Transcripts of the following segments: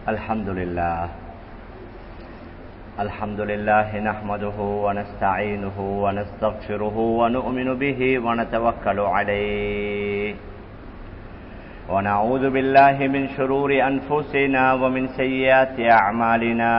الحمد لله الحمد لله نحمده ونستعينه ونستغفره ونؤمن به ونتوكل عليه ونعوذ بالله من شرور أنفسنا ومن سيئات أعمالنا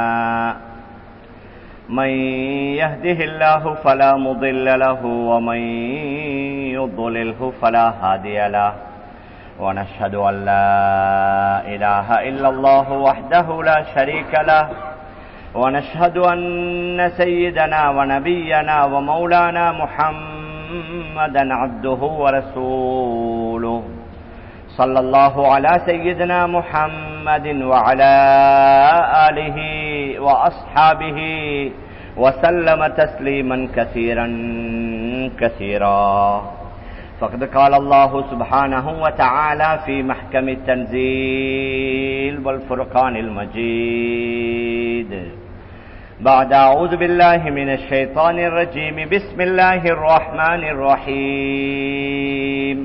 من يهده الله فلا مضل له ومن يضلله فلا هادي له ونشهد أن لا إله إلا الله وحده لا شريك له ونشهد أن سيدنا ونبينا ومولانا محمدا عبده ورسوله صلى الله على سيدنا محمد وعلى آله وأصحابه وسلم تسليما كثيرا كثيرا فقد قال الله سبحانه وتعالى في محكم التنزيل والفرقان المجيد بعد أعوذ بالله من الشيطان الرجيم بسم الله الرحمن الرحيم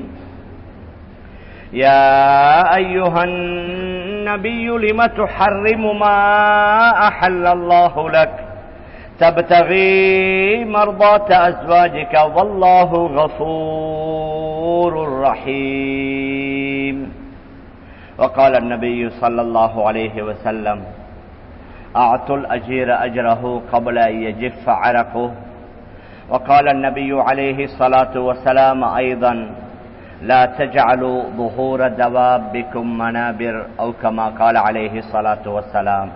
يا أيها النبي لم تحرم ما أحل الله لك تبتغي مرضاة أزواجك والله غفور رحيم وقال النبي صلى الله عليه وسلم أعطوا الأجير أجره قبل أن يجف عرقه وقال النبي عليه الصلاة والسلام أيضا لا تجعلوا ظهور دوابكم منابر أو كما قال عليه الصلاة والسلام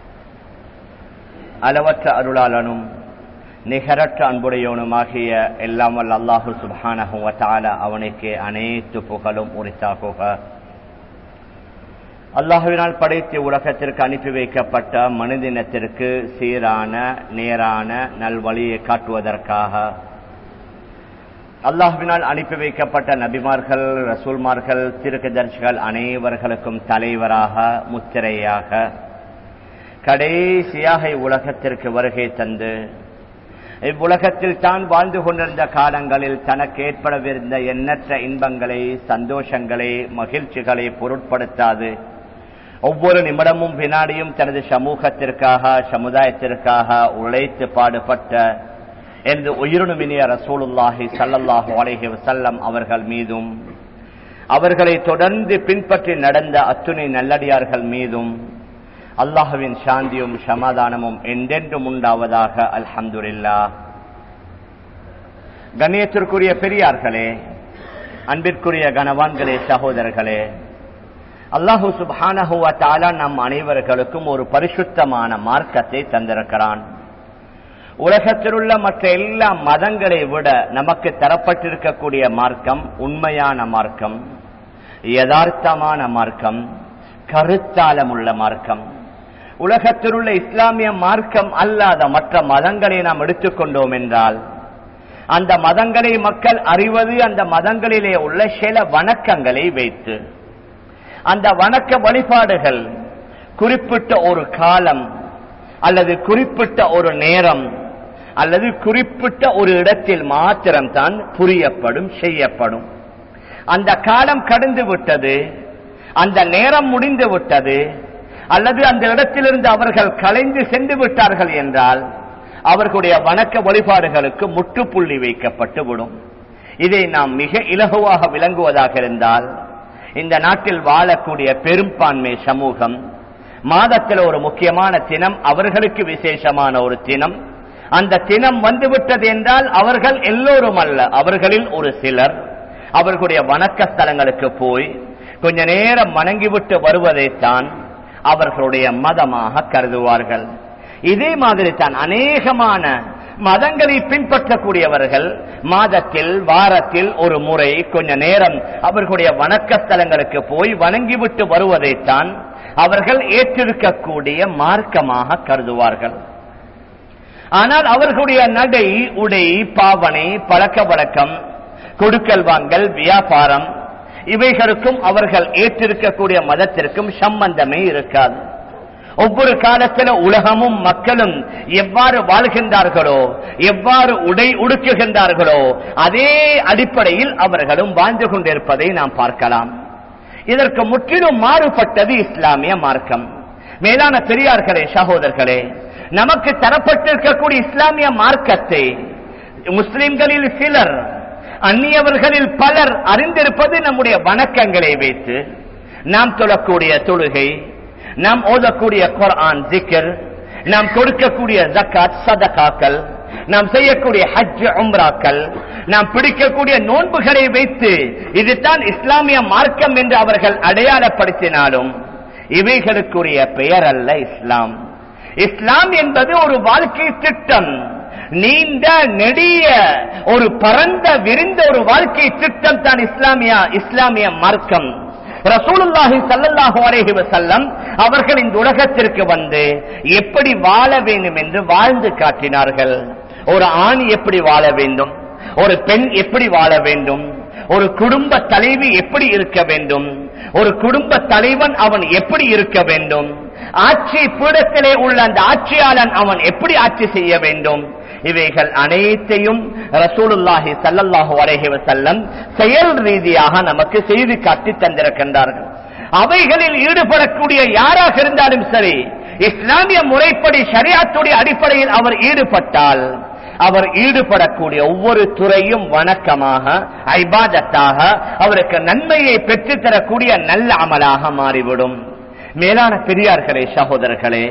அளவற்ற அருளாளனும் நிகரற்ற அன்புடையவனுமாகிய எல்லாம் வல்ல அல்லாஹு சுபானஹும் அவனுக்கு அனைத்து புகழும் உரித்தாகுக அல்லாஹுவினால் படைத்து உலகத்திற்கு அனுப்பி வைக்கப்பட்ட மனிதினத்திற்கு சீரான நேரான நல்வழியை காட்டுவதற்காக அல்லாஹுவினால் அனுப்பி வைக்கப்பட்ட நபிமார்கள் ரசூல்மார்கள் திருக்கதர்சிகள் அனைவர்களுக்கும் தலைவராக முத்திரையாக கடைசியாக இவ்வுலகத்திற்கு வருகை தந்து இவ்வுலகத்தில் தான் வாழ்ந்து கொண்டிருந்த காலங்களில் தனக்கு ஏற்படவிருந்த எண்ணற்ற இன்பங்களை சந்தோஷங்களை மகிழ்ச்சிகளை பொருட்படுத்தாது ஒவ்வொரு நிமிடமும் வினாடியும் தனது சமூகத்திற்காக சமுதாயத்திற்காக உழைத்து பாடுபட்ட என்று உயிரினுமினிய ரசூலுல்லாஹி சல்லல்லாஹு அலைஹி வசல்லம் அவர்கள் மீதும் அவர்களை தொடர்ந்து பின்பற்றி நடந்த அத்துணை நல்லடியார்கள் மீதும் அல்லாஹுவின் சாந்தியும் சமாதானமும் என்றென்றும் உண்டாவதாக அல்ஹம்துல்லா கண்ணியத்திற்குரிய பெரியார்களே அன்பிற்குரிய கனவான்களே சகோதரர்களே அல்லாஹு சுபானஹுவத்தாலா நம் அனைவர்களுக்கும் ஒரு பரிசுத்தமான மார்க்கத்தை தந்திருக்கிறான் உலகத்தில் உள்ள மற்ற எல்லா மதங்களை விட நமக்கு தரப்பட்டிருக்கக்கூடிய மார்க்கம் உண்மையான மார்க்கம் யதார்த்தமான மார்க்கம் கருத்தாலமுள்ள மார்க்கம் உலகத்தில் உள்ள இஸ்லாமிய மார்க்கம் அல்லாத மற்ற மதங்களை நாம் எடுத்துக்கொண்டோம் என்றால் அந்த மதங்களை மக்கள் அறிவது அந்த மதங்களிலே உள்ள சில வணக்கங்களை வைத்து அந்த வணக்க வழிபாடுகள் குறிப்பிட்ட ஒரு காலம் அல்லது குறிப்பிட்ட ஒரு நேரம் அல்லது குறிப்பிட்ட ஒரு இடத்தில் மாத்திரம்தான் புரியப்படும் செய்யப்படும் அந்த காலம் கடந்து விட்டது அந்த நேரம் முடிந்து விட்டது அல்லது அந்த இடத்திலிருந்து அவர்கள் கலைந்து சென்று விட்டார்கள் என்றால் அவர்களுடைய வணக்க வழிபாடுகளுக்கு முற்றுப்புள்ளி வைக்கப்பட்டு விடும் இதை நாம் மிக இலகுவாக விளங்குவதாக இருந்தால் இந்த நாட்டில் வாழக்கூடிய பெரும்பான்மை சமூகம் மாதத்தில் ஒரு முக்கியமான தினம் அவர்களுக்கு விசேஷமான ஒரு தினம் அந்த தினம் வந்துவிட்டது என்றால் அவர்கள் எல்லோரும் அல்ல அவர்களில் ஒரு சிலர் அவர்களுடைய வணக்க ஸ்தலங்களுக்கு போய் கொஞ்ச நேரம் வணங்கிவிட்டு வருவதைத்தான் அவர்களுடைய மதமாக கருதுவார்கள் இதே மாதிரி தான் அநேகமான மதங்களை பின்பற்றக்கூடியவர்கள் மாதத்தில் வாரத்தில் ஒரு முறை கொஞ்ச நேரம் அவர்களுடைய வணக்க ஸ்தலங்களுக்கு போய் வணங்கிவிட்டு வருவதைத்தான் அவர்கள் ஏற்றிருக்கக்கூடிய மார்க்கமாக கருதுவார்கள் ஆனால் அவர்களுடைய நடை உடை பாவனை பழக்க வழக்கம் கொடுக்கல் வாங்கல் வியாபாரம் இவைகளுக்கும் அவர்கள் ஏற்றிருக்கக்கூடிய மதத்திற்கும் சம்பந்தமே இருக்காது ஒவ்வொரு காலத்தில் உலகமும் மக்களும் எவ்வாறு வாழ்கின்றார்களோ எவ்வாறு உடை உடுக்குகின்றார்களோ அதே அடிப்படையில் அவர்களும் வாழ்ந்து கொண்டிருப்பதை நாம் பார்க்கலாம் இதற்கு முற்றிலும் மாறுபட்டது இஸ்லாமிய மார்க்கம் மேலான பெரியார்களே சகோதரர்களே நமக்கு தரப்பட்டிருக்கக்கூடிய இஸ்லாமிய மார்க்கத்தை முஸ்லிம்களில் சிலர் அந்நியவர்களில் பலர் அறிந்திருப்பது நம்முடைய வணக்கங்களை வைத்து நாம் தொழக்கூடிய தொழுகை நாம் ஓதக்கூடிய குர்ஆன் ஜிக்கர் நாம் கொடுக்கக்கூடிய ஜக்காத் சதகாக்கள் நாம் செய்யக்கூடிய ஹஜ் உம்ராக்கள் நாம் பிடிக்கக்கூடிய நோன்புகளை வைத்து இதுதான் இஸ்லாமிய மார்க்கம் என்று அவர்கள் அடையாளப்படுத்தினாலும் இவைகளுக்குரிய பெயர் அல்ல இஸ்லாம் இஸ்லாம் என்பது ஒரு வாழ்க்கை திட்டம் நீண்ட நெடிய ஒரு பரந்த விரிந்த ஒரு வாழ்க்கை திட்டம் தான் இஸ்லாமிய இஸ்லாமிய மார்க்கம் ரசூலுல்லாஹி ஸல்லல்லாஹு அலைஹி வஸல்லம் அவர்கள் இந்த உலகத்திற்கு வந்து எப்படி வாழ வேண்டும் என்று வாழ்ந்து காட்டினார்கள் ஒரு ஆண் எப்படி வாழ வேண்டும் ஒரு பெண் எப்படி வாழ வேண்டும் ஒரு குடும்ப தலைவி எப்படி இருக்க வேண்டும் ஒரு குடும்ப தலைவன் அவன் எப்படி இருக்க வேண்டும் ஆட்சி பீடத்திலே உள்ள அந்த ஆட்சியாளன் அவன் எப்படி ஆட்சி செய்ய வேண்டும் இவைகள் அனைத்தையும் ரசூலுல்லாஹி ஸல்லல்லாஹு அலைஹி வஸல்லம் செயல் ரீதியாக நமக்கு செய்து காட்டி தந்திருக்கின்றார்கள் அவைகளில் ஈடுபடக்கூடிய யாராக இருந்தாலும் சரி இஸ்லாமிய முறைப்படி ஷரியாத்துடைய அடிப்படையில் அவர் ஈடுபட்டால் அவர் ஈடுபடக்கூடிய ஒவ்வொரு துறையும் வணக்கமாக ஐபாதத்தாக அவருக்கு நன்மையை பெற்றுத்தரக்கூடிய நல்ல அமலாக மாறிவிடும் மேலான பெரியார்களே சகோதரர்களே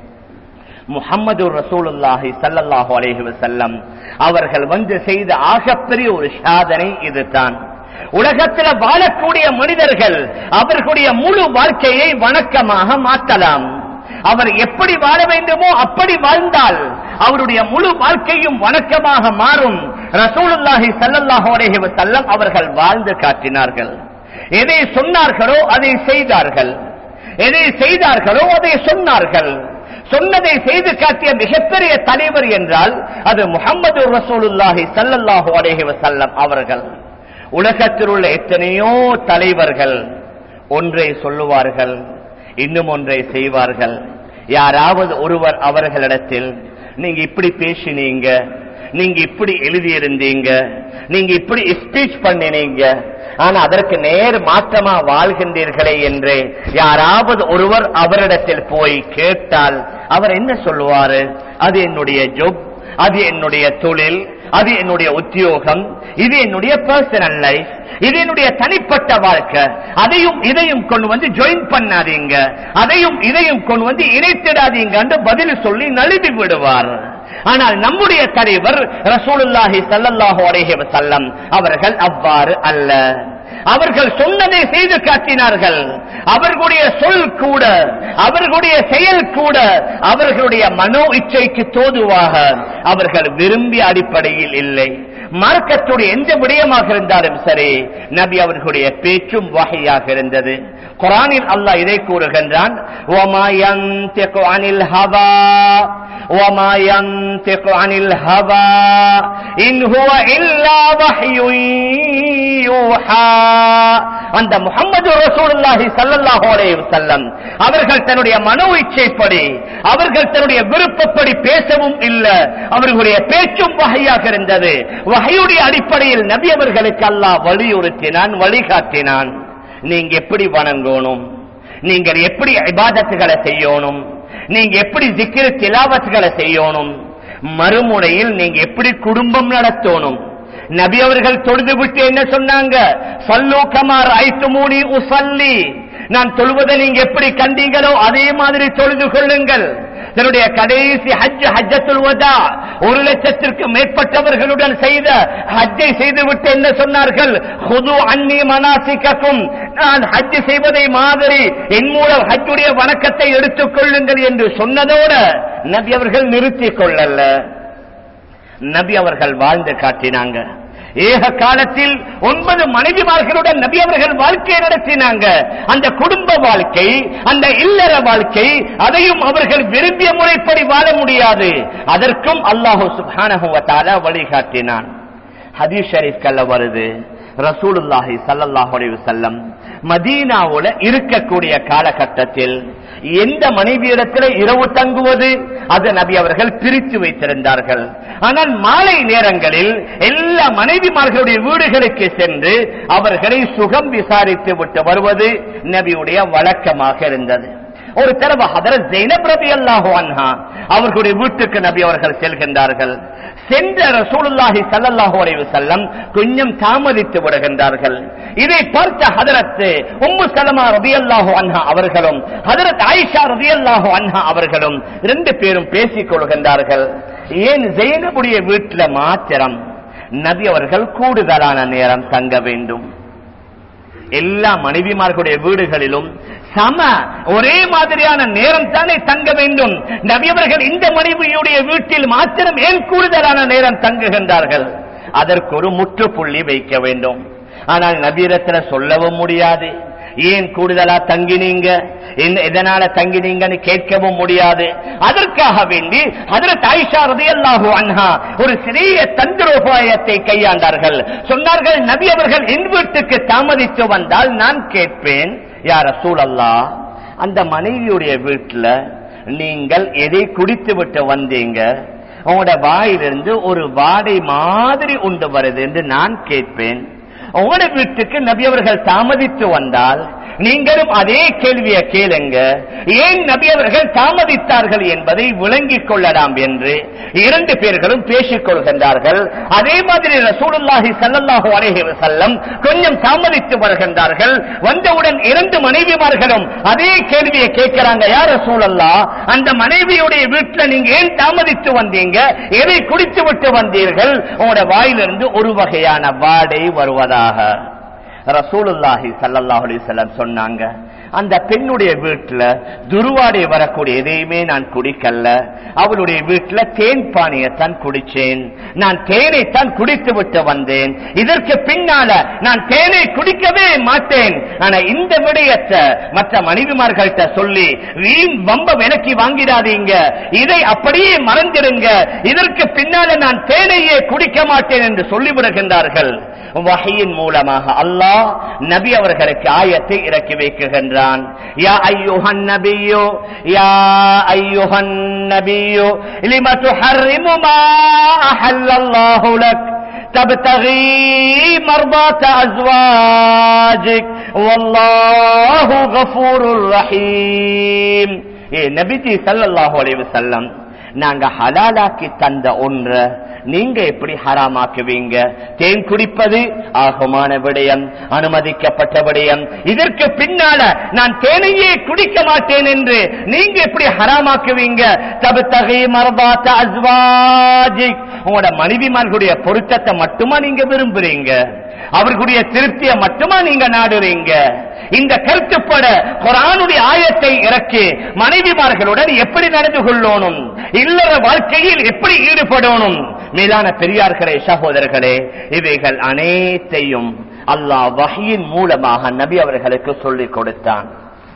முகம்மது ரசூலுல்லாஹி சல்லல்லாஹு அலைஹி வஸல்லம் அவர்கள் வந்து செய்த ஆகப்பெரிய ஒரு சாதனை இதுதான் உலகத்தில் வாழக்கூடிய மனிதர்கள் அவர்களுடைய முழு வாழ்க்கையை வணக்கமாக மாற்றலாம் அவர் எப்படி வாழ வேண்டுமோ அப்படி வாழ்ந்தால் அவருடைய முழு வாழ்க்கையும் வணக்கமாக மாறும் ரசூலுல்லாஹி சல்லல்லாஹு அலைஹி வஸல்லம் அவர்கள் வாழ்ந்து காட்டினார்கள் எதை சொன்னார்களோ அதை செய்தார்கள் எதை செய்தார்களோ அதை சொன்னார்கள் சொன்னதை செய்து காட்டிய மிகப்பெரிய தலைவர் என்றால் அது முகமது ரசூலுல்லாஹி சல்லல்லாஹு அலைஹி வஸல்லம் அவர்கள் உலகத்தில் உள்ள எத்தனையோ தலைவர்கள் ஒன்றை சொல்லுவார்கள் இன்னும் ஒன்றை செய்வார்கள் யாராவது ஒருவர் அவர்களிடத்தில் நீங்க இப்படி பேசினீங்க நீங்க இப்படி எழுதியிருந்தீங்க நீங்க இப்படி ஸ்பீச் பண்ணினீங்க ஆனா அதற்கு நேர் மாற்றமா வாழ்கின்றீர்களே என்று யாராவது ஒருவர் அவரிடத்தில் போய் கேட்டால் அவர் என்ன சொல்லுவாரு அது என்னுடைய ஜொப் அது என்னுடைய தொழில் அது என்னுடைய உத்தியோகம் இது என்னுடைய பர்சனல் லைஃப் இது என்னுடைய தனிப்பட்ட வாழ்க்கை அதையும் இதையும் கொண்டு வந்து ஜாயின் பண்ணாதீங்க அதையும் இதையும் கொண்டு வந்து இணைத்திடாதீங்க என்று பதில் சொல்லி நழுவி விடுவார் ஆனால் நம்முடைய தலைவர் ரசூலுல்லாஹி ஸல்லல்லாஹு அலைஹி வஸல்லம் அவர்கள் அவ்வாறு அல்ல அவர்கள் சொன்னதை செய்து காட்டினார்கள் அவர்களுடைய சொல் கூட அவர்களுடைய செயல் கூட அவர்களுடைய மனோ இச்சைக்கு தோதுவாக அவர்கள் விரும்பிய அடிப்படையில் இல்லை மார்க்கத்துடைய எந்த விடயமாக இருந்தாலும் சரி நபி அவர்களுடைய பேச்சும் வகையாக இருந்தது குரானில் அல்லாஹ் இதை கூறுகின்றான் "வமா யன்திகு அனில் ஹவா وما ينطق عن الهوى إن هو إلا وحي يوحى அந்த முகமது ரசூலுல்லாஹி ஸல்லல்லாஹு அலைஹி வஸல்லம் அவர்கள் தன்னுடைய மனோ இச்சைப்படி அவர்கள் தன்னுடைய விருப்பப்படி பேசவும் இல்ல அவர்களுடைய பேச்சும் வகையாக இருந்தது வகையுடைய அடிப்படையில் நபி அவர்களுக்கு அல்லாஹ் வலியுறுத்தினான் வழிகாட்டினான் நீங்க எப்படி வணங்கணும் நீங்கள் எப்படி இபாதத்துகளை செய்யணும் நீங்க எப்படி ஜிக்கிர திலாவத்துகளை செய்யணும் மறுமுனையில் நீங்க எப்படி குடும்பம் நடத்தணும் நபி அவர்கள் தொழுது விட்டு என்ன சொன்னாங்க சல்லு கமார் ஐத்து மூணி உசல்லி நான் தொழுவதை நீங்க எப்படி கண்டீங்களோ அதே மாதிரி தொழுது கொள்ளுங்கள் தன்னுடைய கடைசி ஹஜ் ஹஜ்ஜத்துல் வதா ஒரு லட்சத்திற்கு மேற்பட்டவர்களுடன் செய்த ஹஜ்ஜை செய்துவிட்டு என்ன சொன்னார்கள் ஹுது அன்னி மனாசிக்கும் நான் ஹஜ் செய்வதை மாதிரி என் மூலம் ஹஜ்ஜுடைய வணக்கத்தை எடுத்துக் கொள்ளுங்கள் என்று சொன்னதோட நபி அவர்கள் நிறுத்திக் கொள்ளல நபி அவர்கள் வாழ்ந்து காட்டினாங்க ஏக காலத்தில் ஒன்பது மனைவிமார்களுடன் நபி அவர்கள் வாழ்க்கையை நடத்தினாங்க அந்த குடும்ப வாழ்க்கை அந்த இல்லற வாழ்க்கை அதையும் அவர்கள் விரும்பிய முறைப்படி வாழ முடியாது அதற்கும் அல்லாஹு சுப்ஹானஹு வ தஆலா வழிகாட்டினான் ஹதீஸ் ஷரீஃப்கல்ல வருது ரசூலுல்லாஹி ஸல்லல்லாஹு அலைஹி வஸல்லம் மதீனாவுல இருக்கக்கூடிய காலகட்டத்தில் எந்த மனைவியிடத்தில் இரவு தங்குவது அது நபி அவர்கள் பிரித்து வைத்திருந்தார்கள் ஆனால் மாலை நேரங்களில் எல்லா மனைவிமார்களுடைய வீடுகளுக்கு சென்று அவர்களை சுகம் விசாரித்து விட்டு வருவது நபியுடைய வழக்கமாக இருந்தது ஒரு தடவை ஹதரத் ஜெயினப் ரபி அல்லாஹு அன்ஹா அவர்களுடைய வீட்டுக்கு நபி அவர்கள் செல்கின்றார்கள் சென்ற ரசூலுல்லாஹி ஸல்லல்லாஹு அலைஹி வஸல்லம் கொஞ்சம் தாமதித்து விடுகின்றார்கள் இதை பார்த்த ஹதரத் உம்மு சலமா ரலியல்லாஹு அன்ஹா அவர்களும் ஹதரத் ஆயிஷா ரலியல்லாஹு அன்ஹா அவர்களும் ரெண்டு பேரும் பேசிக் கொள்கின்றார்கள் ஏன் ஜெயினபுடைய வீட்டுல மாத்திரம் நபி அவர்கள் கூடுதலான நேரம் தங்க வேண்டும் எல்லா மனைவிமார்களுடைய வீடுகளிலும் சம ஒரே மாதிரியான நேரம் தானே தங்க வேண்டும் நபியவர்கள் இந்த மனைவியுடைய வீட்டில் மாத்திரம் ஏன் கூடுதலான நேரம் தங்குகின்றார்கள் அதற்கு ஒரு முற்றுப்புள்ளி வைக்க வேண்டும் ஆனால் நபீரத்துல சொல்லவும் முடியாது ஏன் கூடுதலா தங்கினீங்க என்ன- எதனால தங்கினீங்கன்னு கேட்கவும் முடியாது அதற்காக வேண்டி அதில் தாய்ஷா ரதியல்லாஹு அன்ஹா ஒரு சிறிய தந்திரோபாயத்தை கையாண்டார்கள் சொன்னார்கள் நபி அவர்கள் என் வீட்டுக்கு தாமதித்து வந்தால் நான் கேட்பேன் யார சூழல்லா அந்த மனைவியுடைய வீட்டுல நீங்கள் எதை குடித்து விட்டு வந்தீங்க உங்களோட வாயிலிருந்து ஒரு வாடை மாதிரி உண்டு வருது என்று நான் கேட்பேன் உங்களோட வீட்டுக்கு நபி அவர்கள் தாமதித்து வந்தால் நீங்களும் அதே கேள்வியை கேளுங்க ஏன் நபி அவர்கள் தாமதித்தார்கள் என்பதை விளங்கிக் கொள்ளலாம் என்று இரண்டு பேர்களும் பேசிக் கொள்கின்றார்கள் அதே மாதிரி ரசூலுல்லாஹி ஸல்லல்லாஹு அலைஹி வஸல்லம் கொஞ்சம் தாமதித்து வருகின்றார்கள் வந்தவுடன் இரண்டு மனைவிமார்களும் அதே கேள்வியை கேட்கிறாங்க யார் ரசூலல்லா அந்த மனைவியுடைய வீட்டுல நீங்க ஏன் தாமதித்து வந்தீங்க எதை குடித்து விட்டு வந்தீர்கள் உங்களோட வாயிலிருந்து ஒரு வகையான வாடை வருவதாக ரசூலுல்லாஹி ஸல்லல்லாஹு அலைஹி வஸல்லம் சொன்னாங்க அந்த பெண்ணுடைய வீட்டுல துருவாடை வரக்கூடிய எதையுமே நான் குடிக்கல அவளுடைய வீட்டுல தேன் பானியத்தான் குடிச்சேன் நான் தேனை தான் குடித்து விட்டு வந்தேன் இதற்கு பின்னால நான் தேனை குடிக்கவே மாட்டேன் ஆனா இந்த விடயத்தை மற்ற மனைவிமார்கள்ட்ட சொல்லி வீண் வம்ப விலக்கி வாங்கிடாதீங்க இதை அப்படியே மறந்திருங்க இதற்கு பின்னால நான் தேனையே குடிக்க மாட்டேன் என்று சொல்லிவிடுகின்றார்கள் வகையின் மூலமாக அல்லாஹ் நபி அவர்களுக்கு ஆயத்தை இறக்கி வைக்குகின்றான் யா ஐயுஹன் நபியோ யா ஐயுஹன் நபியோ லிம துஹர்ரிமு மா அஹல்லல்லாஹு லக் تبتغي مرضات أزواجك والله غفور رحيم ஏ நபிஜி ஸல்லல்லாஹு அலைஹி வஸல்லம் நாங்க ஹலாலாக்கி தந்த ஒன்ற நீங்க எப்படி ஹராமாக்குவீங்க தேன் குடிப்பது ஆகுமான விடயம் அனுமதிக்கப்பட்ட விடயம் இதற்கு பின்னால நான் தேனையே குடிக்க மாட்டேன் என்று நீங்க எப்படி ஹராமாக்குவீங்க தபுத்தகை மரபாத்த அஸ்வாஜிக் உங்களோட மனைவிமார்களுடைய பொருத்தத்தை மட்டுமா நீங்க விரும்புறீங்க அவர்களுடைய திருப்தியை மட்டுமா நீங்க நாடுறீங்க இந்த கருத்துப்பட குரானுடைய ஆயத்தை இறக்கி மனைவிமார்களுடன் எப்படி நடந்து கொள்ளணும் இல்லற வாழ்க்கையில் எப்படி ஈடுபடணும் மேலான பெரியார்களே சகோதரர்களே இவைகள் அனைத்தையும் அல்லாஹ் வகையின் மூலமாக நபி அவர்களுக்கு சொல்லிக் கொடுத்தான்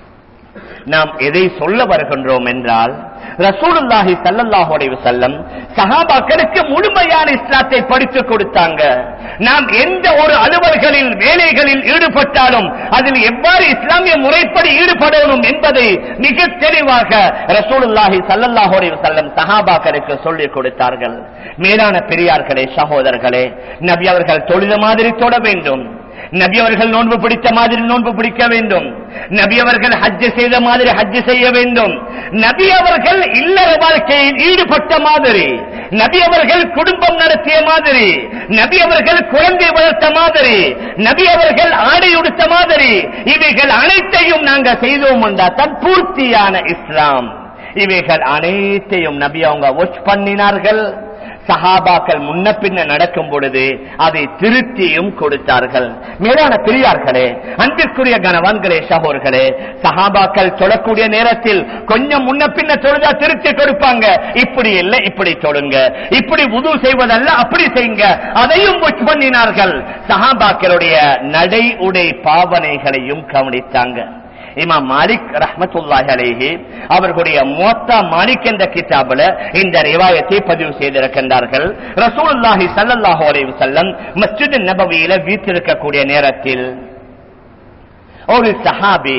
நாம் எதை சொல்ல வருகின்றோம் என்றால் ரசூலுல்லாஹி ஸல்லல்லாஹு அலைஹி வஸல்லம் சஹாபாக்களுக்கு முழுமையான இஸ்லாத்தை படித்துக் கொடுத்தாங்க நாம் எந்த ஒரு அலுவல்களில் வேலைகளில் ஈடுபட்டாலும் அதில் எவ்வாறு இஸ்லாமிய முறைப்படி ஈடுபடணும் என்பதை மிக தெளிவாக ரசூலுல்லாஹி ஸல்லல்லாஹு அலைஹி வஸல்லம் சஹாபாக்களுக்கு சொல்லிக் கொடுத்தார்கள் மேலான பெரியார்களே சகோதரர்களே நபி அவர்கள் தொழுத மாதிரி தொட வேண்டும் நபி அவர்கள் நோன்பு பிடித்த மாதிரி நோன்பு பிடிக்க வேண்டும் நபி அவர்கள் ஹஜ் செய்த மாதிரி ஹஜ் செய்ய வேண்டும் நபி அவர்கள் இல்லற வாழ்க்கையில் ஈடுபட்ட மாதிரி நபி அவர்கள் குடும்பம் நடத்திய மாதிரி நபி அவர்கள் குழந்தை வளர்த்த மாதிரி நபி அவர்கள் ஆடை உடுத்த மாதிரி இவைகள் அனைத்தையும் நாங்க செய்தோம் தான் பூர்த்தியான இஸ்லாம் இவைகள் அனைத்தையும் நபி அவங்க வாட்ச் பண்ணினார்கள் சஹாபாக்கள் முன்ன பின்ன நடக்கும் பொழுது அதை திருத்தியும் கொடுத்தார்கள் மேலான பெரியார்களே அன்பிற்குரிய கனவான்களே சகோர்களே சஹாபாக்கள் சொல்லக்கூடிய நேரத்தில் கொஞ்சம் முன்ன பின்ன தொழுதா திருத்தி கொடுப்பாங்க இப்படி இல்லை இப்படி தொழுங்க இப்படி உது செய்வதல்ல அப்படி செய்யுங்க அதையும் புஷ் பண்ணினார்கள் சஹாபாக்களுடைய நடை உடை பாவனைகளையும் கவனித்தாங்க இமாம் மாலிக் ரஹமத்துல்லாஹி அலைஹி அவர்களுடைய மொத்தா மாலிக் என்ற கிதாபில் இந்த ரிவாயத்தை பதிவு செய்திருக்கின்றார்கள் ரசூலுல்லாஹி ஸல்லல்லாஹு அலைஹி வஸல்லம் மஸ்ஜித் நபவியில வீற்றிருக்கக்கூடிய நேரத்தில் ஒரு சஹாபி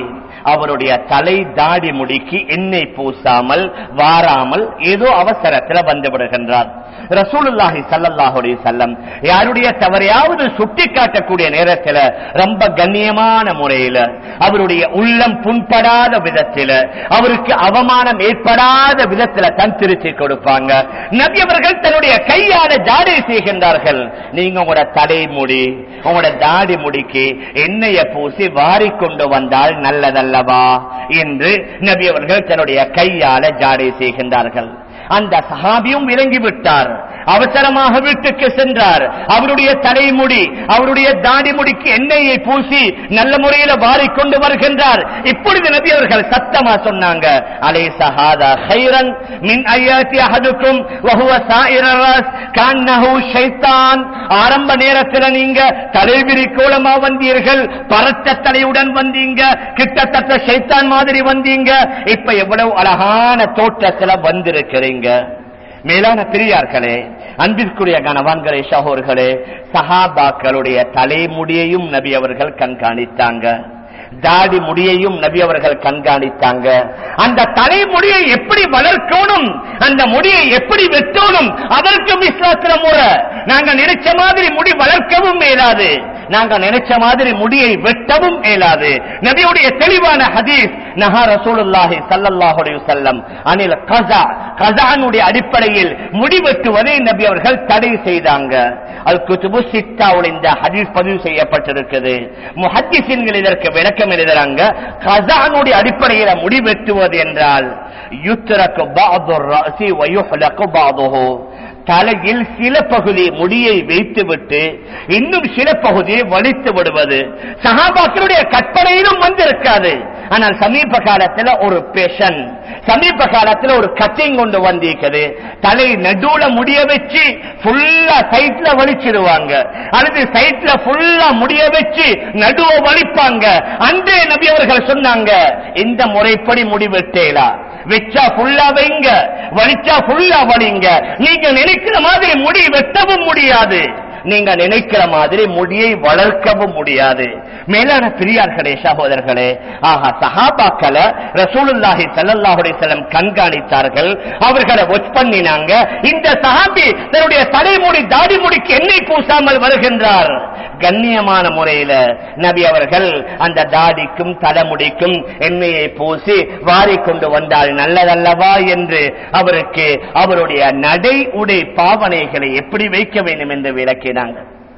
அவருடைய தலை தாடி முடிக்கு எண்ணெய் பூசாமல் வாராமல் ஏதோ அவசரத்தில் வந்து விடுகின்றார் ரசூலுல்லாஹி ஸல்லல்லாஹு அலைஹி வஸல்லம் யாருடைய தவறையாவது சுட்டி காட்டக்கூடிய நேரத்தில் ரொம்ப கண்ணியமான முறையில அவருடைய உள்ளம் புண்படாத விதத்தில அவருக்கு அவமானம் ஏற்படாத விதத்தில தன் திருத்தி கொடுப்பாங்க நபி அவர்கள் தன்னுடைய கையால ஜாடை செய்கின்றார்கள் நீங்க உங்களோட தலைமுடி உங்களோட தாடி முடிக்கு எண்ணெய பூசி வாரிக்கொண்டு வந்தால் நல்லதல்லவா என்று நபி அவர்கள் தன்னுடைய கையால ஜாடை செய்கின்றார்கள் அந்த சஹாபியும் விளங்கிவிட்டார் அவசரமாக வீட்டுக்கு சென்றார் அவருடைய தலைமுடி அவருடைய தாடி முடிக்கு எண்ணெயை பூசி நல்ல முறையில வாரிக்கொண்டு வருகின்றார் இப்பொழுது நபி அவர்கள் சத்தமா சொன்னாங்க அலை சஹாதா ஹைரன் மின் ஐயாத்தி அஹதுக்கும் வஹுவ சாயிர ராஸ் கன்னஹு ஷைத்தான் ஆரம்ப நேரத்தில் நீங்க தலைவிரி கோலமா வந்தீர்கள் பரட்ட தலையுடன் வந்தீங்க கிட்டத்தட்ட ஷைத்தான் மாதிரி வந்தீங்க இப்ப எவ்வளவு அழகான தோற்றத்துல வந்திருக்கிறீங்க மேலான பெரியார்களே அன்பிற்குரிய கணவான்களே சகோர்களே சஹாபாக்களுடைய தலைமுடியையும் நபி அவர்கள் கண்காணித்தாங்க தாடி முடியையும் நபி அவர்கள் கண்காணித்தாங்க அந்த தலைமுடியை எப்படி வளர்க்கணும் அந்த முடியை எப்படி வெட்டணும் அதற்கும் இஸ்லாத்திர முறை நாங்க நினைச்ச மாதிரி முடி வளர்க்கவும் மேலாது நாங்க நினைச்ச மாதிரி முடியை வெட்டவும் இயலாது நபியுடைய தெளிவான ஹதீஸ் நஹா ரசூலுல்லாஹி ஸல்லல்லாஹு அலைஹி வஸல்லம் அனில் கஸா கஸானுடைய அடிப்படையில் முடி வெட்டுவதை நபி அவர்கள் தடை செய்தாங்க அல் குதுபு சித்தாவுடைய இந்த ஹதீஸ் பதிவு செய்யப்பட்டிருக்குது முஹத்திஸின்கள் இதற்கு விளக்கம் எழுதுறாங்க கஸானுடைய அடிப்படையில் முடி வெட்டுவது என்றால் யுத்ரக்கு பாது ரஸி வ யுஹ்லகு பாதுஹு தலையில் சில பகுதி முடியை வைத்துவிட்டு இன்னும் சில பகுதியை வலித்து விடுவது சகாபாக்களுடைய கற்பனையிலும் வந்திருக்காது ஆனால் சமீப காலத்துல ஒரு பேஷன் சமீப காலத்துல ஒரு கட்டிங் கொண்டு வந்திருக்குது தலை நடுவுல முடிய வச்சு ஃபுல்லா சைட்ல வலிச்சிடுவாங்க அல்லது சைட்ல ஃபுல்லா முடிய வச்சு நடுவ வலிப்பாங்க அன்றே நபி அவர்கள் சொன்னாங்க இந்த முறைப்படி முடிவெட்டேலா வச்சா ஃபுல்லா வைங்க வலிச்சா ஃபுல்லா வலிங்க நீங்க நினைக்கிற மாதிரி முடி வெட்டவும் முடியாது நீங்க நினைக்கிற மாதிரி முடியை வளர்க்கவும் முடியாது மேலான பெரியார்களே சகோதரர்களே ஆஹா சஹாபாக்களை ரசூலுல்லாஹி ஸல்லல்லாஹு அலைஹி வஸல்லம் கண்காணித்தார்கள் அவர்களை வாட்ச் பண்ணினாங்க இந்த சஹாபி தன்னுடைய தலைமுடி தாடி முடிக்கு எண்ணெய் பூசாமல் வருகின்றார் கண்ணியமான முறையில நபி அவர்கள் அந்த தாடிக்கும் தலைமுடிக்கும் எண்ணெயை பூசி வாரிக்கொண்டு வந்தால் நல்லதல்லவா என்று அவருக்கு அவருடைய நடை உடை பாவனைகளை எப்படி வைக்க வேண்டும் என்று விளக்கினாங்க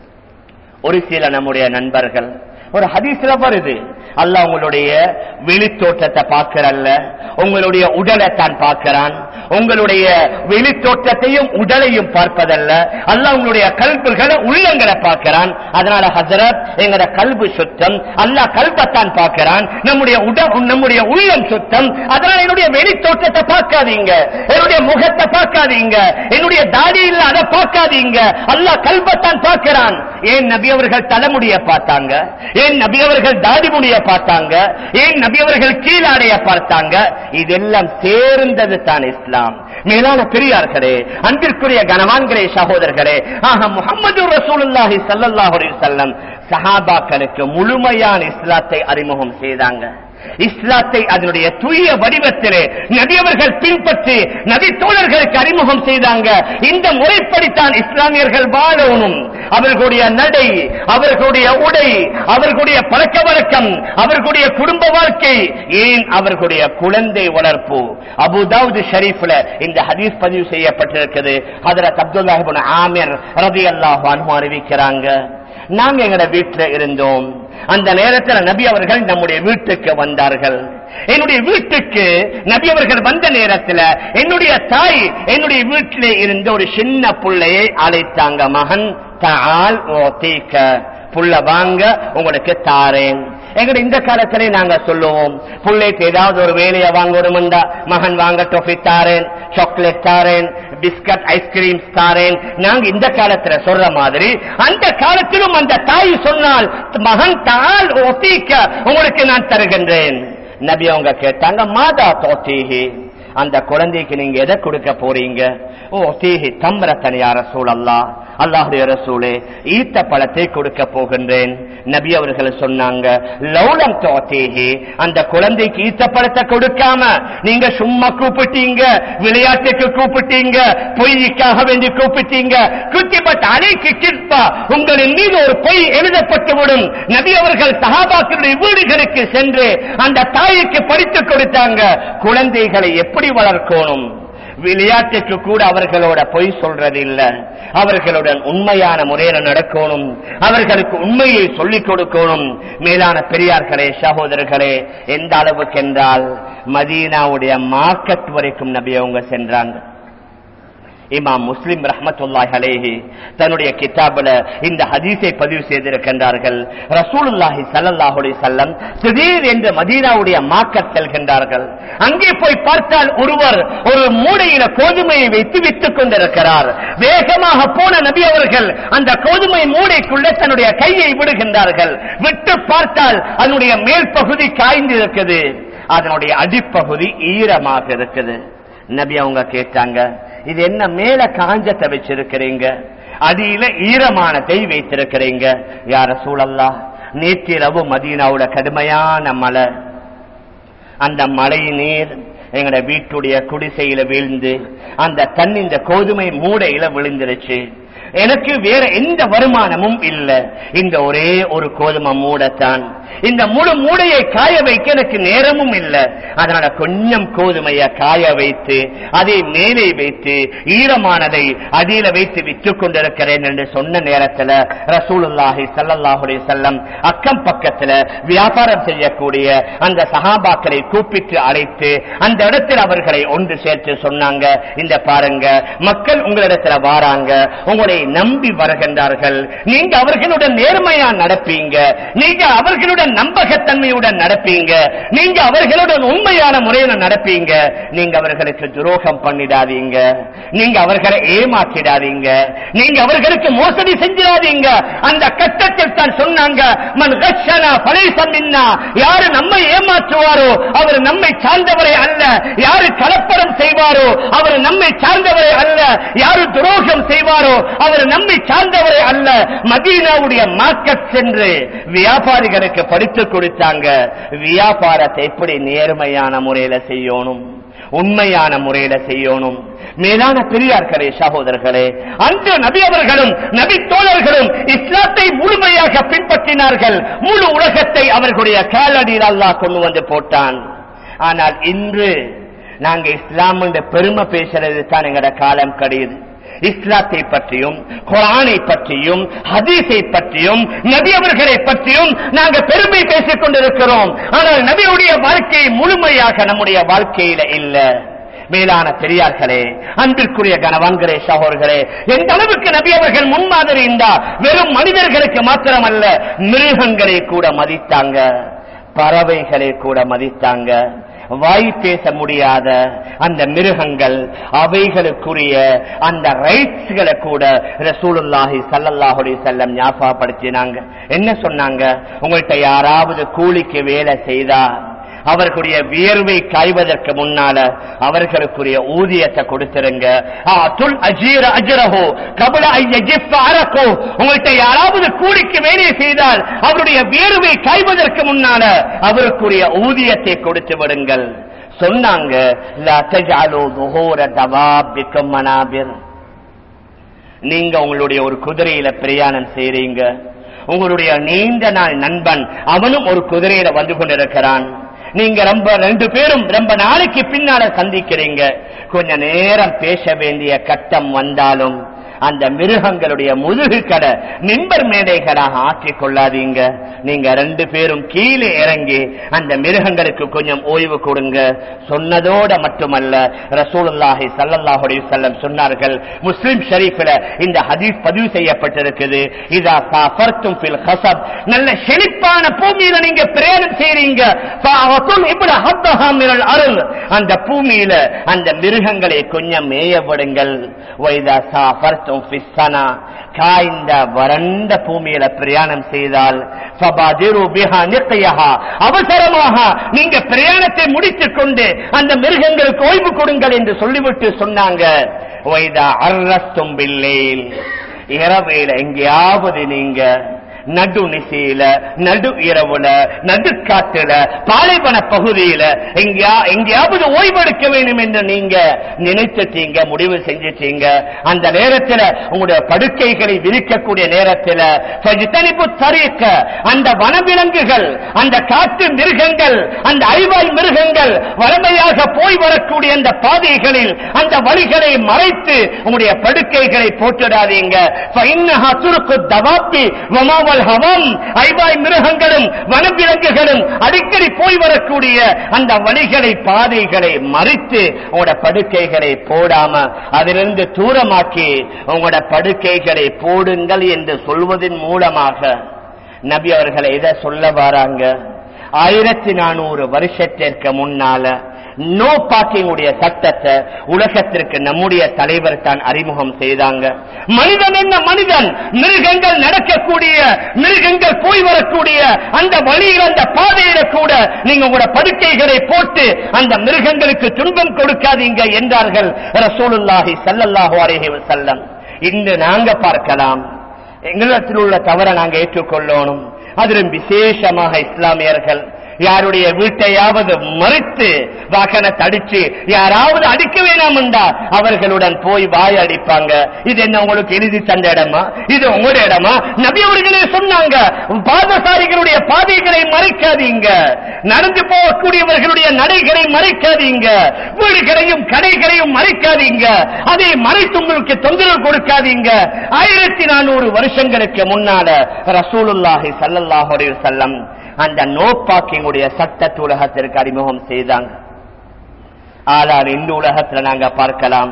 ஒரு சில நம்முடைய நண்பர்கள் ஒரு ஹதீஸ்ல வருது அல்ல உங்களுடைய வெளித்தோற்றத்தை பார்க்கிறல்ல உங்களுடைய உடலை தான் பார்க்கிறான் உங்களுடைய வெளித்தோற்றத்தையும் உடலையும் பார்ப்பதல்ல அல்ல உங்களுடைய கல்புகளை உள்ளங்களை பார்க்கிறான் அதனால ஹசரத் எங்கட கல்பு சுத்தம் அல்ல கல்பத்தான் பார்க்கிறான் நம்முடைய உடல் நம்முடைய உள்ளம் சுத்தம் அதனால என்னுடைய வெளித்தோற்றத்தை பார்க்காதீங்க என்னுடைய முகத்தை பார்க்காதீங்க என்னுடைய தாடி இல்ல அதை பார்க்காதீங்க அல்ல கல்பத்தான் பார்க்கிறான் ஏன் நபி அவர்கள் தலைமுடிய பார்த்தாங்க ஏன் நபி அவர்கள் தாடி முடிய பார்த்தாங்க ஏன் நபி அவர்கள் கீழாடைய பார்த்தாங்க இதெல்லாம் சேர்ந்தது தான் இஸ்லாம் மேலான பெரியார்களே அன்பிற்குரிய கனவான்களே சகோதரர்களே ஆக முகமது ரசூலுல்லாஹி ஸல்லல்லாஹு அலைஹி வஸல்லம் சஹாபாக்களுக்கு முழுமையான இஸ்லாத்தை அறிமுகம் செய்தாங்க இஸ்லாத்தை அதனுடைய தூய வடிவத்திலே நபியவர்கள் பின்பற்றி நபி தோழர்களுக்கு அறிமுகம் செய்தாங்க இந்த முறைப்படித்தான் இஸ்லாமியர்கள் வாழணும் அவர்களுடைய நடை அவர்களுடைய உடை அவர்களுடைய பழக்க வழக்கம் அவர்களுடைய குடும்ப வாழ்க்கை ஏன் அவர்களுடைய குழந்தை வளர்ப்பு அபுதாவுது ஷரீஃப்ல இந்த ஹதீஸ் பதிவு செய்யப்பட்டிருக்கிறது ஹதரத் அப்துல்லாஹிபின் ஆமிர் ரதி அல்லாஹ் அறிவிக்கிறாங்க நாங்க எங்கட வீட்டுல இருந்தோம் அந்த நேரத்தில் நபி அவர்கள் நம்முடைய வீட்டுக்கு வந்தார்கள் என்னுடைய வீட்டுக்கு நபி அவர்கள் வந்த நேரத்தில் என்னுடைய தாய் என்னுடைய வீட்டிலே இருந்த ஒரு சின்ன பிள்ளையை அழைத்தாங்க மகன் தால் ஓத்தீக்க புள்ள வாங்க உங்களுக்கு தாரேன் எங்கட இந்த காலத்திலே நாங்க சொல்லுவோம் பிள்ளைக்கு ஏதாவது ஒரு வேலையை வாங்கணும்டா மகன் வாங்க டொஃபி தாரேன் சாக்லேட் தாரேன் பிஸ்கட் ஐஸ்கிரீம் தாரேன் நாங்க இந்த காலத்துல சொல்ற மாதிரி அந்த காலத்திலும் அந்த தாய் சொன்னால் மகன் தால் ஒத்திக்க உங்களுக்கு நான் தருகின்றேன் நபி அவங்க கேட்டாங்க மாதா தோத்தீகி அந்த குழந்தைக்கு நீங்க எதை கொடுக்க போறீங்க ஓ தீஹி தம்ரத்தன் யார சூழல்லா அல்லாஹுடைய ரசூலே ஈத்த பழத்தை கொடுக்க போகின்றேன் நபி அவர்கள் சொன்னாங்க லௌலம் தோத்தேஹி அந்த குழந்தைக்கு ஈத்த பழத்தை கொடுக்காம நீங்க சும்மா கூப்பிட்டீங்க விளையாட்டுக்கு கூப்பிட்டீங்க பொய்க்காக வேண்டி கூப்பிட்டீங்க குத்திபட் அலைக்கு கிற்பா உங்களின் மீது ஒரு பொய் எழுதப்பட்டுவிடும் நபி அவர்கள் சஹாபாக்களுடைய வீடுகளுக்கு சென்று அந்த தாய்க்கு படித்துக் கொடுத்தாங்க குழந்தைகளை எப்படி வளர்க்கணும் விளையாட்டுக்கு கூட அவர்களோட பொய் சொல்றது இல்ல அவர்களுடன் உண்மையான முறையில நடக்கணும் அவர்களுக்கு உண்மையை சொல்லிக் கொடுக்கணும் மேலான பெரியார்களே சகோதரர்களே எந்த அளவுக்கு என்றால் மதீனாவுடைய மார்க்கெட் வரைக்கும் நபி அவங்க சென்றாங்க இமாம் முஸ்லிம் ரஹமத்துல்லாஹ் அலேஹி தன்னுடைய கிதாபில் இந்த ஹதீஸை பதிவு செய்திருக்கின்றார்கள் ரசூலுல்லாஹி ஸல்லல்லாஹு அலைஹி வஸல்லம் திடீர் என்று மதீனாவுடைய மார்க்கெட் செல்கின்றார்கள் அங்கே போய் பார்த்தால் ஒருவர் ஒரு மூடையில கோதுமையை வைத்து வித்துக் கொண்டிருக்கிறார் வேகமாக போன நபி அவர்கள் அந்த கோதுமை மூடைக்குள்ளே தன்னுடைய கையை விடுகின்றார்கள் விட்டு பார்த்தால் அதனுடைய மேல் பகுதி காய்ந்திருக்குது அதனுடைய அடிப்பகுதி ஈரமாக இருக்குது நபி அவங்க கேட்டாங்க இது என்ன மேல காஞ்சத்தை வச்சிருக்கிறீங்க அடியில ஈரமானதை வைத்திருக்கிறீங்க யார சூழல்லா நேற்றிரவு மதீனாவோட கடுமையான மழை அந்த மழை நீர் எங்கட வீட்டுடைய குடிசையில வீழ்ந்து அந்த தண்ணி இந்த கோதுமை மூடையில விழுந்துருச்சு எனக்கு வேற எந்த வருமானமும் இல்ல இந்த ஒரே ஒரு கோதுமை மூடத்தான் இந்த முழு மூடையை காய வைக்க எனக்கு நேரமும் இல்ல அதனால கொஞ்சம் கோதுமைய காய வைத்து அதை மேலே வைத்து ஈரமானதை அடியில வைத்து விற்றுக் கொண்டிருக்கிறேன் என்று சொன்ன நேரத்துல ரசூலுல்லாஹி ஸல்லல்லாஹு செல்லம் அக்கம் பக்கத்துல வியாபாரம் செய்யக்கூடிய அந்த சஹாபாக்களை கூப்பிட்டு அழைத்து அந்த இடத்தில் அவர்களை ஒன்று சேர்த்து சொன்னாங்க இந்த பாருங்க மக்கள் உங்களிடத்துல வாராங்க உங்களை நம்பி வருகின்றார்கள் நீங்க அவர்களுடன் நேர்மையா நடப்பீங்க நீங்க அவர்களுடன் நம்பகத்தன்மையுடன் நடப்பீங்க நீங்க அவர்களுடன் உண்மையான முறையில் நடப்பீங்க நீங்க அவர்களுக்கு துரோகம் பண்ணிடாதீங்க நீங்க அவர்களை ஏமாற்றிடாதீங்க நீங்க அவர்களுக்கு மோசடி செஞ்சிடாதீங்க அந்த கட்டத்தில் தான் சொன்னாங்க மன் கஷனா பழைசம் மின்னா யாரு நம்மை ஏமாற்றுவாரோ அவர் நம்மை சார்ந்தவரை அல்ல யாரு கலப்படம் செய்வாரோ அவர் நம்மை சார்ந்தவரை அல்ல யாரு துரோகம் செய்வாரோ அவர் நம்மை சார்ந்தவரை அல்ல மதீனாவுடைய மார்க்கெட் சென்று வியாபாரிகளுக்கு படித்துக் கொடுத்தாங்க வியாபாரத்தை எப்படி நேர்மையான முறையில செய்யணும் உண்மையான முறையில செய்யணும் மேலான பெரியார்களே சகோதரர்களே அன்று நபி அவர்களும் நபி தோழர்களும் இஸ்லாத்தை முழுமையாக பின்பற்றினார்கள் முழு உலகத்தை அவர்களுடைய காலடியில் அல்லாஹ் கொண்டு வந்து போட்டான் ஆனால் இன்று நாங்க இஸ்லாம் என்ற பெருமை பேசுறது தான் எங்கட காலம் கடியுது இஸ்லாத்தை பற்றியும் குரானை பற்றியும் ஹதீஸை பற்றியும் நபி அவர்களை பற்றியும் நாங்க பெருமை பேசிக் கொண்டிருக்கிறோம் ஆனால் நபியுடைய வாழ்க்கை முழுமையாக நம்முடைய வாழ்க்கையில இல்ல மேலான பெரியார்களே அன்பிற்குரிய கனவான்களே சகோதரர்களே எந்த அளவுக்கு நபி அவர்கள் முன்மாதிரி இருந்தா வெறும் மனிதர்களுக்கு மாத்திரமல்ல மிருகங்களை கூட மதித்தாங்க பறவைகளை கூட மதித்தாங்க வாய் பேச முடியாத அந்த மிருகங்கள் அவைகளுக்குரிய அந்த ரைட்ஸ்களை கூட ரசூலுல்லாஹி சல்லல்லாஹுடி செல்லம் ஞாபகப்படுத்தினாங்க என்ன சொன்னாங்க உங்கள்கிட்ட யாராவது கூலிக்கு வேலை செய்தா அவர்களுடைய வியர்வை காய்வதற்கு முன்னால அவர்களுக்குரிய ஊதியத்தை கொடுத்திருங்க உங்கள்கிட்ட யாராவது கூலிக்கு வேலை செய்தால் அவருடைய வியர்வை காய்வதற்கு முன்னால அவருக்குரிய ஊதியத்தை கொடுத்து விடுங்கள் சொன்னாங்க நீங்க உங்களுடைய ஒரு குதிரையில பிரயாணம் செய்றீங்க உங்களுடைய நீண்ட நாள் நண்பன் அவனும் ஒரு குதிரையில வந்து கொண்டிருக்கிறான் நீங்க ரொம்ப ரெண்டு பேரும் ரொம்ப நாளைக்கு பின்னால சந்திக்கிறீங்க கொஞ்ச நேரம் பேச வேண்டிய கட்டம் வந்தாலும் அந்த மிருகங்களுடைய முதுகு கடை மின்பர் மேடைகளாக ஆக்கிக் கொள்ளாதீங்க நீங்க ரெண்டு பேரும் கீழே இறங்கி அந்த மிருகங்களுக்கு கொஞ்சம் ஓய்வு கொடுங்க சொன்னதோட மட்டுமல்ல ரசூலுல்லாஹி சல்லல்லாஹுடைய செல்லம் சொன்னார்கள் முஸ்லிம் ஷரீஃபில் இந்த ஹதீஸ் பதிவு செய்யப்பட்டிருக்குது இதா சாஃபர்த்தும் ஃபில் ஹசப் நல்ல செழிப்பான பூமியில நீங்க பிரயாணம் செய்றீங்க அருள் அந்த பூமியில அந்த மிருகங்களை கொஞ்சம் மேய விடுங்கள் வைதா சாஃபர்த்தும் சஃபர்தும் ஃபிஸ்ஸனா காய்ந்த வறண்ட பூமியில பிரயாணம் செய்தால் ஃபபாதிரு பிஹா நிக்யஹா அவசரமாக நீங்க பிரயாணத்தை முடித்துக் கொண்டு அந்த மிருகங்களுக்கு ஓய்வு கொடுங்கள் என்று சொல்லிவிட்டு சொன்னாங்க வைதா அர்ரஸ்தும் பில்லேல் இரவையில எங்கேயாவது நீங்க நடு நிசையில நடு இரவுல நடுக்காட்டுல பாலைவன பகுதியில எங்கேயா எங்கேயாவது ஓய்வெடுக்க வேண்டும் என்று நீங்க நினைச்சிட்டீங்க முடிவு செஞ்சிட்டீங்க அந்த நேரத்துல உங்களுடைய படுக்கைகளை விரிக்கக்கூடிய நேரத்துல ஃபஜ்தனிபு தரீக்க அந்த வனவிலங்குகள் அந்த காட்டு மிருகங்கள் அந்த ஐவாய் மிருகங்கள் வளமையாக போய் வரக்கூடிய அந்த பாதைகளில் அந்த வழிகளை மறைத்து உங்களுடைய படுக்கைகளை போட்டுடாதீங்க ஃபஇன்னஹா துருக்கு தவாப்பி வமாவல் ஹவம் ஐவாய் மிருகங்களும் வனவிலங்குகளும் அடிக்கடி போய் வரக்கூடிய அந்த வழிகளை பாதைகளை மறித்து உங்களோட படுக்கைகளை போடாம அதிலிருந்து தூரமாக்கி உங்களோட படுக்கைகளை போடுங்கள் என்று சொல்வதன் மூலமாக நபி அவர்கள் எதை சொல்ல வராங்க ஆயிரத்தி நானூறு வருஷத்திற்கு முன்னால நோ பார்க்கிங் உடைய சட்டத்தை உலகத்திற்கு நம்முடைய தலைவர் தான் அறிமுகம் செய்தாங்க மனிதன் என்ன மனிதன் மிருகங்கள் நடக்கக்கூடிய மிருகங்கள் போய் வரக்கூடிய அந்த வழியில் அந்த பாதையில கூட நீங்க உங்களோட படுக்கைகளை போட்டு அந்த மிருகங்களுக்கு துன்பம் கொடுக்காதீங்க என்றார்கள் ரசூலுல்லாஹி ஸல்லல்லாஹு அலைஹி வஸல்லம் இன்று நாங்க பார்க்கலாம் எங்களிடத்தில் உள்ள தவறை நாங்க ஏற்றுக்கொள்ளணும் அதிலும் விசேஷமாக இஸ்லாமியர்கள் யாருடைய வீட்டையாவது மறித்து வாகனத்தை அடிச்சு யாராவது அடிக்க வேணாம் என்றா அவர்களுடன் போய் வாய் அடிப்பாங்க இது என்ன உங்களுக்கு எழுதி தந்த இடமா இது உங்களுடைய இடமா நபி அவர்களே சொன்னாங்க பாதசாரிகளுடைய பாதைகளை மறைக்காதீங்க நடந்து போகக்கூடியவர்களுடைய நடைகளை மறைக்காதீங்க வீடுகளையும் கடைகளையும் மறைக்காதீங்க அதை மறைத்து உங்களுக்கு தொந்தரவு கொடுக்காதீங்க ஆயிரத்தி நானூறு வருஷங்களுக்கு முன்னால ரசூலுல்லாஹி ஸல்லல்லாஹு அலைஹி வஸல்லம் அந்த நோ பார்க்கிங்குடைய சட்டத்து உலகத்திற்கு அறிமுகம் செய்தாங்க ஆனால் இந்த உலகத்துல நாங்க பார்க்கலாம்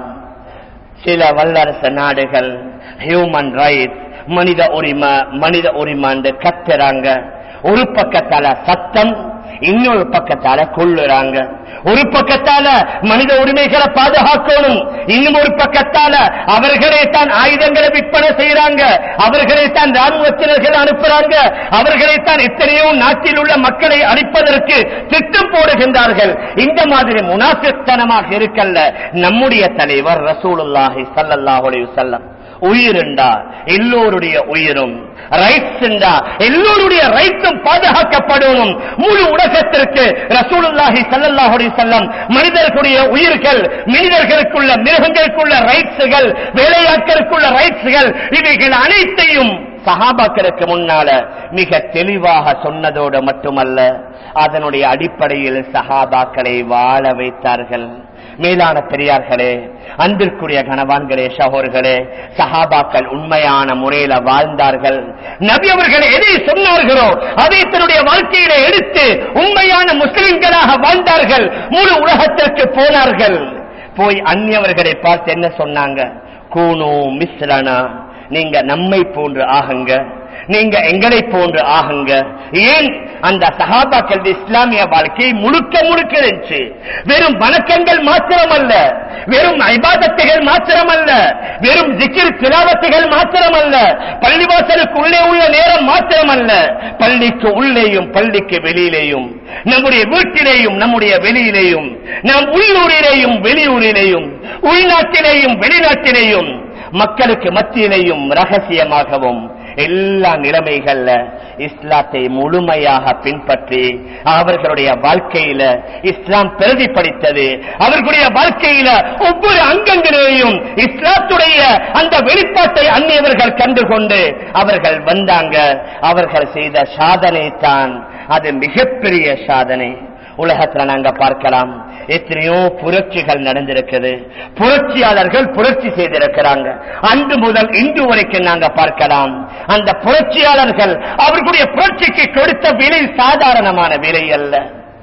சில வல்லரசு நாடுகள் ஹியூமன் ரைட்ஸ் மனித உரிமை மனித உரிமை என்று கத்துறாங்க ஒரு பக்கத்தால சத்தம் இன்னொரு பக்கத்தால கொள்ளுறாங்க ஒரு பக்கத்தால மனித உரிமைகளை பாதுகாக்கணும் இன்னும் ஒரு பக்கத்தால அவர்களே தான் ஆயுதங்களை விற்பனை செய்யறாங்க அவர்களே தான் ராணுவத்தினர்கள் அனுப்புறாங்க அவர்களே தான் எத்தனையோ நாட்டில் உள்ள மக்களை அழிப்பதற்கு திட்டம் போடுகின்றார்கள் இந்த மாதிரி முனாஃபித்தனமாக இருக்கல்ல நம்முடைய தலைவர் ரசூலுல்லாஹி ஸல்லல்லாஹு அலைஹி வஸல்லம் உயிருண்டா எல்லோருடைய உயிரும் ரைட்ஸ் எல்லோருடைய ரைட்ஸும் பாதுகாக்கப்படணும் முழு உலகத்திற்கு ரசூலுல்லாஹி ஸல்லல்லாஹு அலைஹி வஸல்லம் மனிதர்களுடைய உயிர்கள் மனிதர்களுக்குள்ள மிருகங்களுக்குள்ள ரைட்ஸ்கள் வேலையாட்களுக்குள்ள ரைட்ஸ்கள் இவைகள் அனைத்தையும் சஹாபாக்களுக்கு முன்னால மிக தெளிவாக சொன்னதோடு மட்டுமல்ல அதனுடைய அடிப்படையில் சஹாபாக்களை வாழ வைத்தார்கள் மேலான பெரியார்களே அன்பிற்குரிய கணவான்களே சகோர்களே சஹாபாக்கள் உண்மையான முறையில வாழ்ந்தார்கள் நபி அவர்கள் எதை சொன்னார்களோ அதை தன்னுடைய வாழ்க்கையில எடுத்து உண்மையான முஸ்லிம்களாக வாழ்ந்தார்கள் முழு உலகத்திற்கு போனார்கள் போய் அந்நியவர்களை பார்த்து என்ன சொன்னாங்க கூனு மிஸ்ரனா நீங்க நம்மை போன்று ஆகுங்க நீங்க எங்களை போன்று ஆகுங்க ஏன் அந்த சஹாபாக்கள் இஸ்லாமிய வாழ்க்கை முழுக்க முழுக்க இருந்துச்சு வெறும் வணக்கங்கள் மாத்திரமல்ல வெறும் ஐபாதத்துகள் மாத்திரமல்ல வெறும் ஜிக்கிர் திலாவத்துகள் மாத்திரமல்ல பள்ளிவாசலுக்கு உள்ளே உள்ள நேரம் மாத்திரமல்ல பள்ளிக்கு உள்ளேயும் பள்ளிக்கு வெளியிலேயும் நம்முடைய வீட்டிலேயும் நம்முடைய வெளியிலேயும் நம் உள்ளூரிலேயும் வெளியூரிலேயும் உள்நாட்டிலேயும் வெளிநாட்டிலேயும் மக்களுக்கு மத்தியிலேயும் ரகசியமாகவும் எல்லா நிலைமைகள்ல இஸ்லாத்தை முழுமையாக பின்பற்றி அவர்களுடைய வாழ்க்கையில இஸ்லாம் பிரதிபலித்தது அவர்களுடைய வாழ்க்கையில ஒவ்வொரு அங்கங்களிலேயும் இஸ்லாத்துடைய அந்த வெளிப்பாட்டை அந்நியவர்கள் கண்டுகொண்டு அவர்கள் வந்தாங்க அவர்கள் செய்த சாதனை தான் அது மிகப்பெரிய சாதனை உலகத்துல நாங்க பார்க்கலாம் எத்தனையோ புரட்சிகள் நடந்திருக்குது புரட்சியாளர்கள் புரட்சி செய்திருக்கிறாங்க அன்று முதல் இன்று வரைக்கும் நாங்க பார்க்கலாம் அந்த புரட்சியாளர்கள் அவர்களுடைய புரட்சிக்கு கொடுத்த விலை சாதாரணமான விலை அல்ல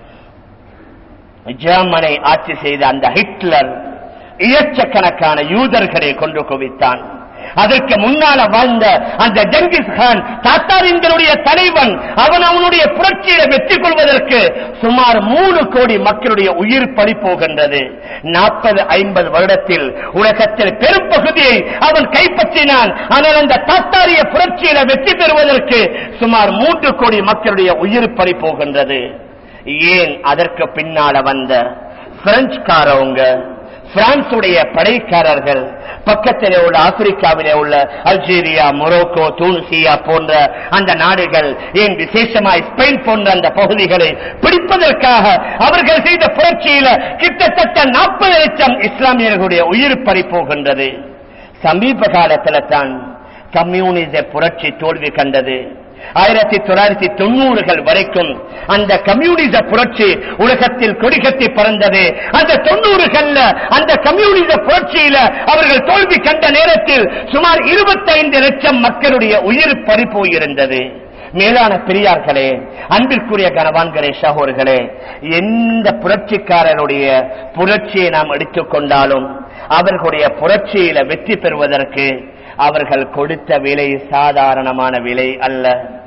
ஜெர்மனை ஆட்சி செய்த அந்த ஹிட்லர் இயச்சக்கணக்கான யூதர்களை கொண்டு குவித்தான் அதற்கு முன்னால வாழ்ந்த அந்த ஜங்கிஸ் கான் தாத்தாரின்களுடைய தலைவன் அவன் அவனுடைய புரட்சியில வெற்றி கொள்வதற்கு சுமார் மூணு கோடி மக்களுடைய உயிர் பறி போகின்றது நாற்பது ஐம்பது வருடத்தில் உலகத்தில் பெரும் பகுதியை அவன் கைப்பற்றினான் ஆனால் அந்த தாத்தாரிய புரட்சியில வெற்றி பெறுவதற்கு சுமார் மூன்று கோடி மக்களுடைய உயிர் பறி போகின்றது ஏன் அதற்கு பின்னால வந்த பிரெஞ்சுக்காரவங்க பிரான்சுடைய படைக்காரர்கள் பக்கத்திலே உள்ள ஆப்பிரிக்காவிலே உள்ள அல்ஜீரியா மொரோக்கோ தூனிசியா போன்ற அந்த நாடுகள் ஏன் விசேஷமாய் ஸ்பெயின் போன்ற அந்த பகுதிகளை பிடிப்பதற்காக அவர்கள் செய்த புரட்சியில கிட்டத்தட்ட நாற்பது லட்சம் இஸ்லாமியர்களுடைய உயிர் பறி போகின்றது சமீப காலத்தில் தான் கம்யூனிச புரட்சி தோல்வி கண்டது ஆயிரத்தி தொள்ளாயிரத்தி தொண்ணூறுகள் வரைக்கும் அந்த கம்யூனிச புரட்சி உலகத்தில் கொடிகட்டி பறந்தது அந்த தொண்ணூறுகள்ல அந்த கம்யூனிச புரட்சியில அவர்கள் தோல்வி கண்ட நேரத்தில் சுமார் இருபத்தைந்து லட்சம் மக்களுடைய உயிர் பறிப்போயிருந்தது மேலான பெரியார்களே அன்பிற்குரிய கனவான்களே சகோர்களே எந்த புரட்சிக்காரருடைய புரட்சியை நாம் எடுத்துக்கொண்டாலும் அவர்களுடைய புரட்சியில வெற்றி பெறுவதற்கு அவர்கள் கொடுத்த விலை சாதாரணமான விலை அல்ல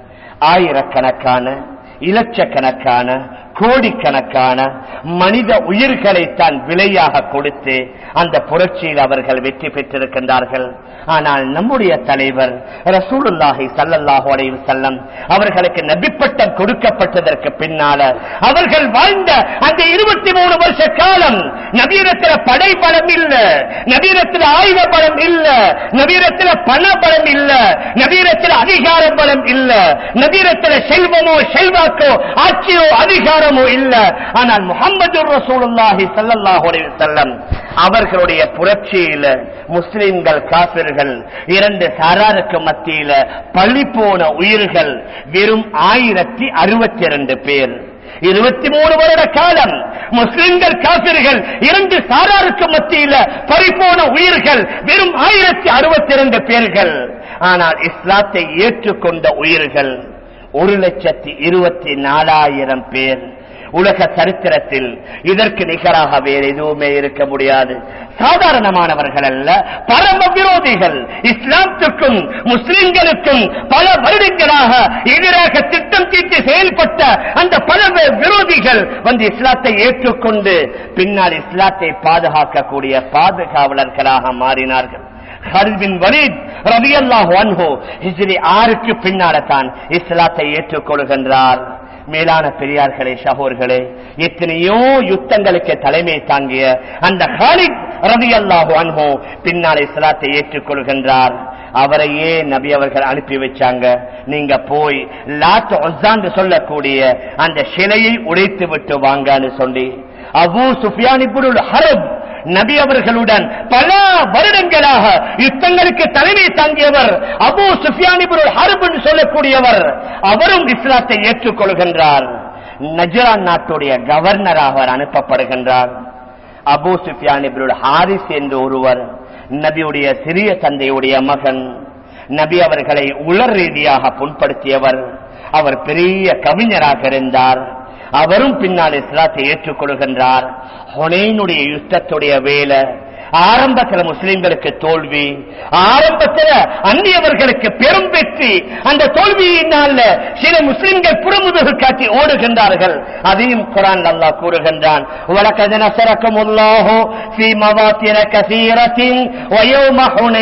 ஆயிரக்கணக்கான இலட்சக்கணக்கான கோடிக்கணக்கான மனித உயிர்களை தான் விலையாக கொடுத்து அந்த புரட்சியில் அவர்கள் வெற்றி பெற்றிருக்கின்றார்கள் ஆனால் நம்முடைய தலைவர் ரசூலுல்லாஹி சல்லல்லாஹு அலைஹி வஸல்லம் அவர்களுக்கு நபிப்பட்டம் கொடுக்கப்பட்டதற்கு பின்னால அவர்கள் வாழ்ந்த அந்த இருபத்தி மூணு வருஷ காலம் நவீனத்தில் படை பலம் இல்ல நவீனத்தில் ஆயுத பலம் இல்ல நவீனத்தில் பண பலம் இல்ல நவீனத்தில் அதிகார பலம் இல்ல நவீனத்தில் செல்வமோ செல்வாக்கோ ஆட்சியோ அதிகாரமோ இல்ல ஆனால் முகமது ரசூலுல்லாஹி ஸல்லல்லாஹு அலைஹி வஸல்லம் அவர்களுடைய புரட்சியில முஸ்லிம்கள் காபிர்கள் இரண்டு சாராருக்கு மத்தியில பள்ளி போன உயிர்கள் வெறும் ஆயிரத்தி அறுபத்தி இரண்டு பேர் இருபத்தி மூணு வருட காலம் முஸ்லிம்கள் காபிர்கள் இரண்டு சாராருக்கு மத்தியில பறிப்போன உயிர்கள் வெறும் ஆயிரத்தி அறுபத்தி இரண்டு பேர்கள் ஆனால் இஸ்லாத்தை ஏற்றுக்கொண்ட உயிர்கள் ஒரு லட்சத்தி இருபத்தி நாலாயிரம் பேர் உலக சரித்திரத்தில் இதற்கு நிகராக வேறு எதுவுமே இருக்க முடியாது சாதாரணமானவர்கள் அல்ல பரம விரோதிகள் இஸ்லாத்துக்கும் முஸ்லிம்களுக்கும் பல வருடங்களாக எதிராக திட்டம் தீட்டி செயல்பட்ட அந்த பல விரோதிகள் வந்து இஸ்லாத்தை ஏற்றுக்கொண்டு பின்னால் இஸ்லாத்தை பாதுகாக்கக்கூடிய பாதுகாவலர்களாக மாறினார்கள் ஹர்பின் வலீத் ரபியல்லாஹு அன்ஹு ஹிஜ்ரி ஆறுக்கு பின்னால தான் இஸ்லாத்தை ஏற்றுக்கொள்கின்றார் மேலான பெரியார்களே சகோர்களே எத்தனையோ யுத்தங்களுக்கு தலைமை தாங்கிய அந்த ஹாலித் ரவி அல்லாஹு அன்ஹோ பின்னால் இஸ்லாத்தை ஏற்றுக்கொள்கின்றார் அவரையே நபி அவர்கள் அனுப்பி வச்சாங்க நீங்க போய் லாத் ஒசான்னு சொல்லக்கூடிய அந்த சிலையை உடைத்து விட்டு வாங்கன்னு சொல்லி அபு சுஃபியான் இப்னுல் ஹரப் நபி அவர்களுடன் பல வருடங்களாக யுத்தங்களுக்கு தலைமை தாங்கியவர் அபு சுஃபியானிபுர் ஹர்ப் என்று சொல்லக்கூடியவர் அவரும் இஸ்லாத்தை ஏற்றுக்கொள்கின்றார் நஜரான் நாட்டுடைய கவர்னராக அவர் அனுப்பப்படுகின்றார் அபு சுஃபியானிபுர் ஹாரிஸ் என்று ஒருவர் நபியுடைய சிறிய தந்தையுடைய மகன் நபி அவர்களை உலர் ரீதியாக புண்படுத்தியவர் அவர் பெரிய கவிஞராக இருந்தார் அவரும் பின்னால் இஸ்லாத்தை ஏற்றுக்கொள்கின்றார் ஹொனேனுடைய யுத்தத்துடைய வேலை ஆரம்பத்தில் முஸ்லிம்களுக்கு தோல்வி ஆரம்பத்தில் அந்நியவர்களுக்கு பெரும் வெற்றி அந்த தோல்வியினால் சில முஸ்லிம்கள் புறமுதுகு காட்டி ஓடுகின்றார்கள் அதையும் குரான் அல்லாஹ் கூறுகின்றான் உலகது நசரக்கும் உள்ளாஹோ في مواطن كثيرة ويوم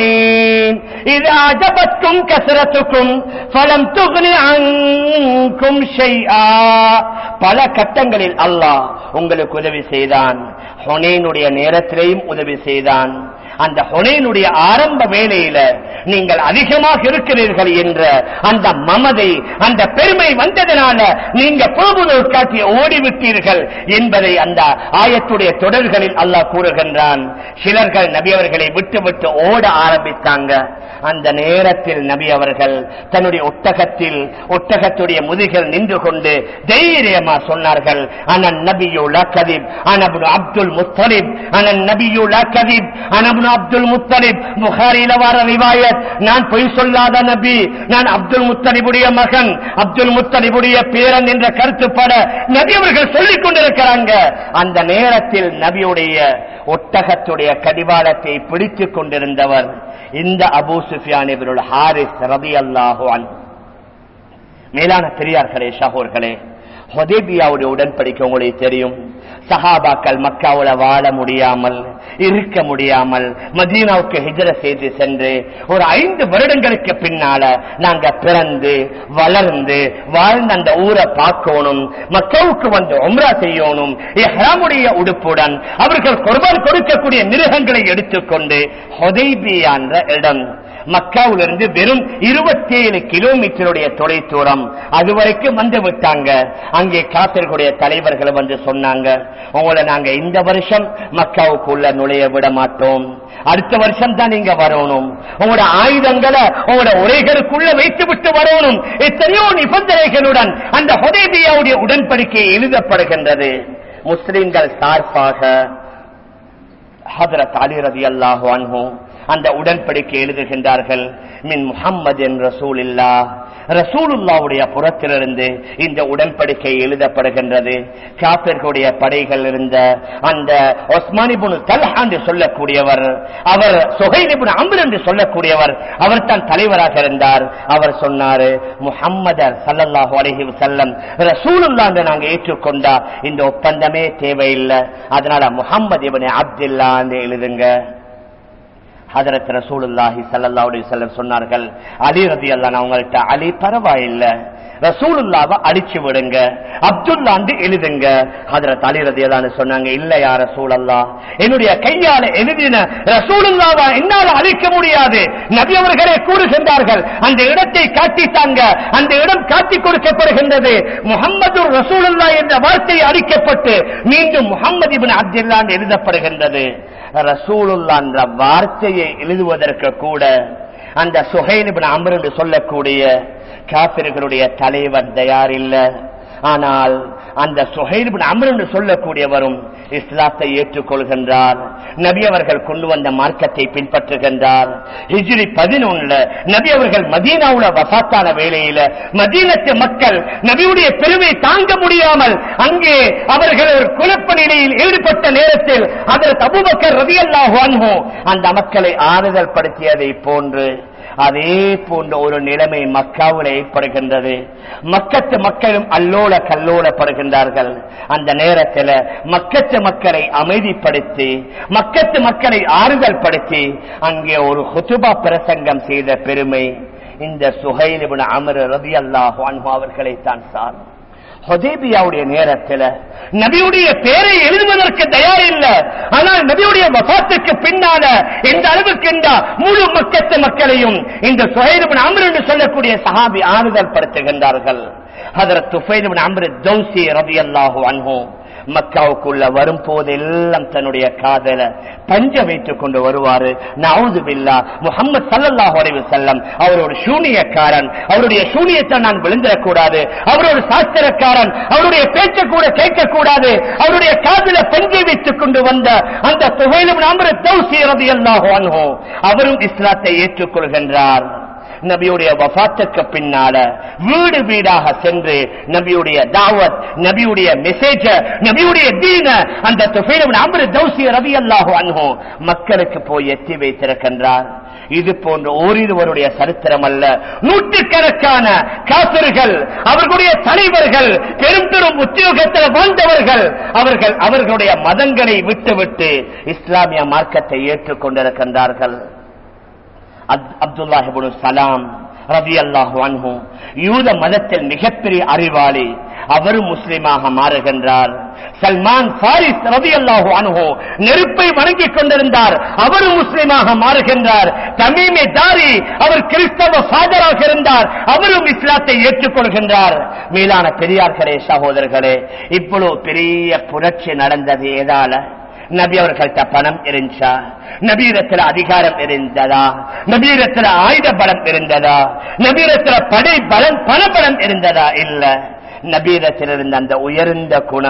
حنين إذا أعجبتكم كثرتكم فلم تغن عنكم شيئا பல கட்டங்களில் அல்லாஹ் உங்களுக்கு உதவி செய்தான் ஹொனேனுடைய நேரத்திலேயும் உதவி செய்தான் அந்த ஹொனேனுடைய ஆரம்ப வேலையில நீங்கள் அதிகமாக இருக்கிறீர்கள் என்ற அந்த மமதை அந்த பெருமை வந்ததனால நீங்க போகுதல் காட்டி ஓடிவிட்டீர்கள் என்பதை அந்த ஆயத்துடைய தொடர்களில் அல்லாஹ் கூறுகின்றான் சிலர்கள் நபி அவர்களை விட்டு விட்டு ஓட ஆரம்பித்தாங்க அந்த நேரத்தில் நபி அவர்கள் தன்னுடைய ஒட்டகத்தில் ஒட்டகத்துடைய முதுகில் நின்று கொண்டு தைரியமா சொன்னார்கள் அனன் நபியு லா கதிப் அனபுன் அப்துல் முத்தலிப் அனன் நபியு லா கதிப் அனபுன் அப்துல் முத்தலிப் புகாரில வர ரிவாயத் நான் பொய் சொல்லாத நபி நான் அப்துல் முத்தலிபுடைய மகன் அப்துல் முத்தலிபுடைய பேரன் என்ற கருத்துப்பட நபி அவர்கள் சொல்லிக் கொண்டிருக்கிறாங்க அந்த நேரத்தில் நபியுடைய ஒட்டகத்துடைய கடிவாளத்தை பிடித்துக் கொண்டிருந்தவர் இந்த அபூ சுஃபியான் இவருள் ஹாரிஸ் ரபி அல்லாஹு மேலான பெரியார்களே ஷாகோர்களே ஹொதேபியாவுடைய உடன்படிக்கை உங்களுக்கு தெரியும் சஹாபாக்கள் மக்காவுல வாழ முடியாமல் இருக்க முடியாமல் மதீனாவுக்கு ஹிஜர செய்து சென்று ஒரு ஐந்து வருடங்களுக்கு பின்னால நாங்க பிறந்து வளர்ந்து வாழ்ந்த அந்த ஊரை பார்க்கணும் மக்காவுக்கு வந்து உம்ரா செய்யணும் எஹ்ராமுடைய உடுப்புடன் அவர்கள் குர்பான் கொடுக்கக்கூடிய மிருகங்களை எடுத்துக்கொண்டு ஹொதைபியா என்ற இடம் மக்காவிலிருந்து வெறும் இருபத்தி ஏழு கிலோமீட்டருடைய தொலை தூரம் அது வரைக்கும் வந்து விட்டாங்க அங்கே காப்பிர்களுடைய தலைவர்கள் வந்து சொன்னாங்க உங்களை நாங்க இந்த வருஷம் மக்காவுக்குள்ள நுழைய விட மாட்டோம் அடுத்த வருஷம் தான் நீங்க வரணும் உங்களோட ஆயுதங்களை உங்களோட உரைகளுக்குள்ள வைத்து விட்டு வரணும் எத்தனையோ நிபந்தனைகளுடன் அந்த ஹொதேபியாவுடைய உடன்படிக்கை எழுதப்படுகின்றது முஸ்லிம்கள் சார்பாக ஹதரத் அலி ரதி அல்லாஹு அன்ஹு அந்த உடன்படிக்கை எழுதுகின்றார்கள் மின் முஹம்மது என் ரசூல் இல்லா ரசூலுல்லாவுடைய புறத்திலிருந்து இந்த உடன்படிக்கை எழுதப்படுகின்றது காப்பிர்களுடைய படைகள் இருந்த அந்த ஒஸ்மானிபுன் தல்ஹா என்று சொல்லக்கூடியவர் அவர் சுகைலிபுன் அம்பர் என்று சொல்லக்கூடியவர் அவர் தான் தலைவராக இருந்தார் அவர் சொன்னாரு முஹம்மதர் சல்லல்லாஹு அலைஹி வஸல்லம் ரசூலுல்லா என்று நாங்க ஏற்றுக்கொண்டா இந்த ஒப்பந்தமே தேவையில்லை அதனால முஹம்மது இப்னு அப்துல்லா என்று எழுதுங்க ஹதரத் ரசூலுல்லாஹி ஸல்லல்லாஹு அலைஹி வஸல்லம் சொன்னார்கள் அலி ரலியல்லாஹு அவங்கள்ட்ட அலி பரவாயில்லை ரசூலுல்லாவை அடிச்சு விடுங்க அப்துல்லாண்டு எழுதுங்க ஹதரத் அலி ரலியல்லாஹு சொன்னாங்க இல்ல யா ரசூலல்லாஹ் என்னுடைய கையால எழுதின ரசூலுல்லாவை என்னால அழிக்க முடியாது நபி அவர்களே கூறுகின்றார்கள் அந்த இடத்தை காட்டித்தாங்க அந்த இடம் காட்டி கொடுக்கப்படுகின்றது முகம்மது ரசூலுல்லா என்ற வார்த்தை அழிக்கப்பட்டு மீண்டும் முகமது இபின் அப்துல்லா எழுதப்படுகின்றது ரசூலுல்லா என்ற வார்த்தையை எழுதுவதற்கு கூட அந்த சுகைலிபின் அமர் என்று சொல்லக்கூடிய காபிர்களுடைய தலைவர் தயார் இல்ல ஆனால் அந்த சுகைலிபின் அமர் என்று சொல்லக்கூடியவரும் இஸ்லாத்தை ஏற்றுக்கொள்கின்றார் நபி அவர்கள் கொண்டு வந்த மார்க்கத்தை பின்பற்றுகின்றார் ஹிஜ்ரி பதினொன்னுல நபி அவர்கள் மதீனாவுல வசாத்தான வேளையில மதீனத்து மக்கள் நபியுடைய பெருமை தாங்க முடியாமல் அங்கே அவர்கள் ஒரு குழப்ப நிலையில் ஈடுபட்ட நேரத்தில் அதற்கு அபுபக்கர் ரவியல்லாஹு அன்ஹு அந்த மக்களை ஆறுதல் படுத்தியதை போன்று அதே போன்ற ஒரு நிலைமை மக்காவில் ஏற்படுகின்றது மக்கத்து மக்களும் அல்லோல கல்லோலப்படுகின்றார்கள் அந்த நேரத்தில் மக்கத்து மக்களை அமைதிப்படுத்தி மக்கத்து மக்களை ஆறுதல் படுத்தி அங்கே ஒரு ஹுதுபா பிரசங்கம் செய்த பெருமை இந்த சுகைலிபுன் அமர் ரதி அல்லாஹு அன்ஹு அவர்களை தான் சார் ஹொதேபியாவுடைய நேரத்தில் நபியுடைய பேரை எழுதுவதற்கு தயார் இல்ல ஆனால் நபியுடைய வபாத்துக்கு பின்னால எந்த அளவுக்கு இந்த முழு மக்கத்து மக்களையும் இந்த சுஹைலிபின் அமர் என்று சொல்லக்கூடிய சஹாபி ஆறுதல் படுத்துகின்றார்கள் அதற்கு துஃபைலிபின் அமர் தௌசி ரவி அல்லாஹு அன்ஹோ மக்காவுக்குள்ள வரும் போதெல்லாம் தன்னுடைய காதல பஞ்ச வைத்துக் கொண்டு வருவாரு நவுது பில்லா முகமது சல்லல்லாஹு அலைஹி செல்லம் அவர் ஒரு சூனியக்காரன் அவருடைய சூனியத்தை நான் விழுந்துடக்கூடாது அவர் ஒரு சாஸ்திரக்காரன் அவருடைய பேச்சை கூட கேட்கக்கூடாது அவருடைய காதல பஞ்சை வைத்துக் கொண்டு வந்த அந்த துகையிலும் நாம தௌசி ரதி அல்லாஹு அன்ஹோ அவரும் இஸ்லாத்தை ஏற்றுக்கொள்கின்றார் நபியுடைய வபாத்துக்கு பின்னால வீடு வீடாக சென்று நபியுடைய தாவத் நபியுடைய மெசேஜ நபியுடைய தீன அந்த அம்பரு தௌசி ரவி அல்லாஹு அன்ஹோ மக்களுக்கு போய் எத்தி வைத்திருக்கின்றார் இது போன்ற ஓரிருவருடைய சரித்திரம் அல்ல நூற்றுக்கணக்கான காப்பிர்கள் அவர்களுடைய தலைவர்கள் பெரும் பெரும் உத்தியோகத்தில் வாழ்ந்தவர்கள் அவர்கள் அவர்களுடைய மதங்களை விட்டுவிட்டு இஸ்லாமிய மார்க்கத்தை ஏற்றுக்கொண்டிருக்கின்றார்கள் அப்துல்லாஹிபுல் சலாம் ரவி அல்லாஹு அன்ஹு யூத மதத்தில் மிகப்பெரிய அறிவாளி அவரும் முஸ்லிமாக மாறுகின்றார் சல்மான் பாரிஸ் ரவி அல்லாஹு அனுகோ நெருப்பை வணங்கிக் கொண்டிருந்தார் அவரும் முஸ்லிமாக மாறுகின்றார் தமீமே தாரி அவர் கிறிஸ்தவ ஃபாதராக இருந்தார் அவரும் இஸ்லாத்தை ஏற்றுக்கொள்கின்றார் மேலான பெரியார்களே சகோதரர்களே இவ்வளவு பெரிய புரட்சி நடந்தது ஏதால நபி அவர்கள்ட்ட பணம் இருந்துச்சா நபீரத்துல அதிகாரம் இருந்ததா நபீரத்துல ஆயுத பலம் இருந்ததா நபீரத்துல படை பலம் பண பலம் இருந்ததா இல்ல நபீரத்தில் இருந்த அந்த உயர்ந்த குணம்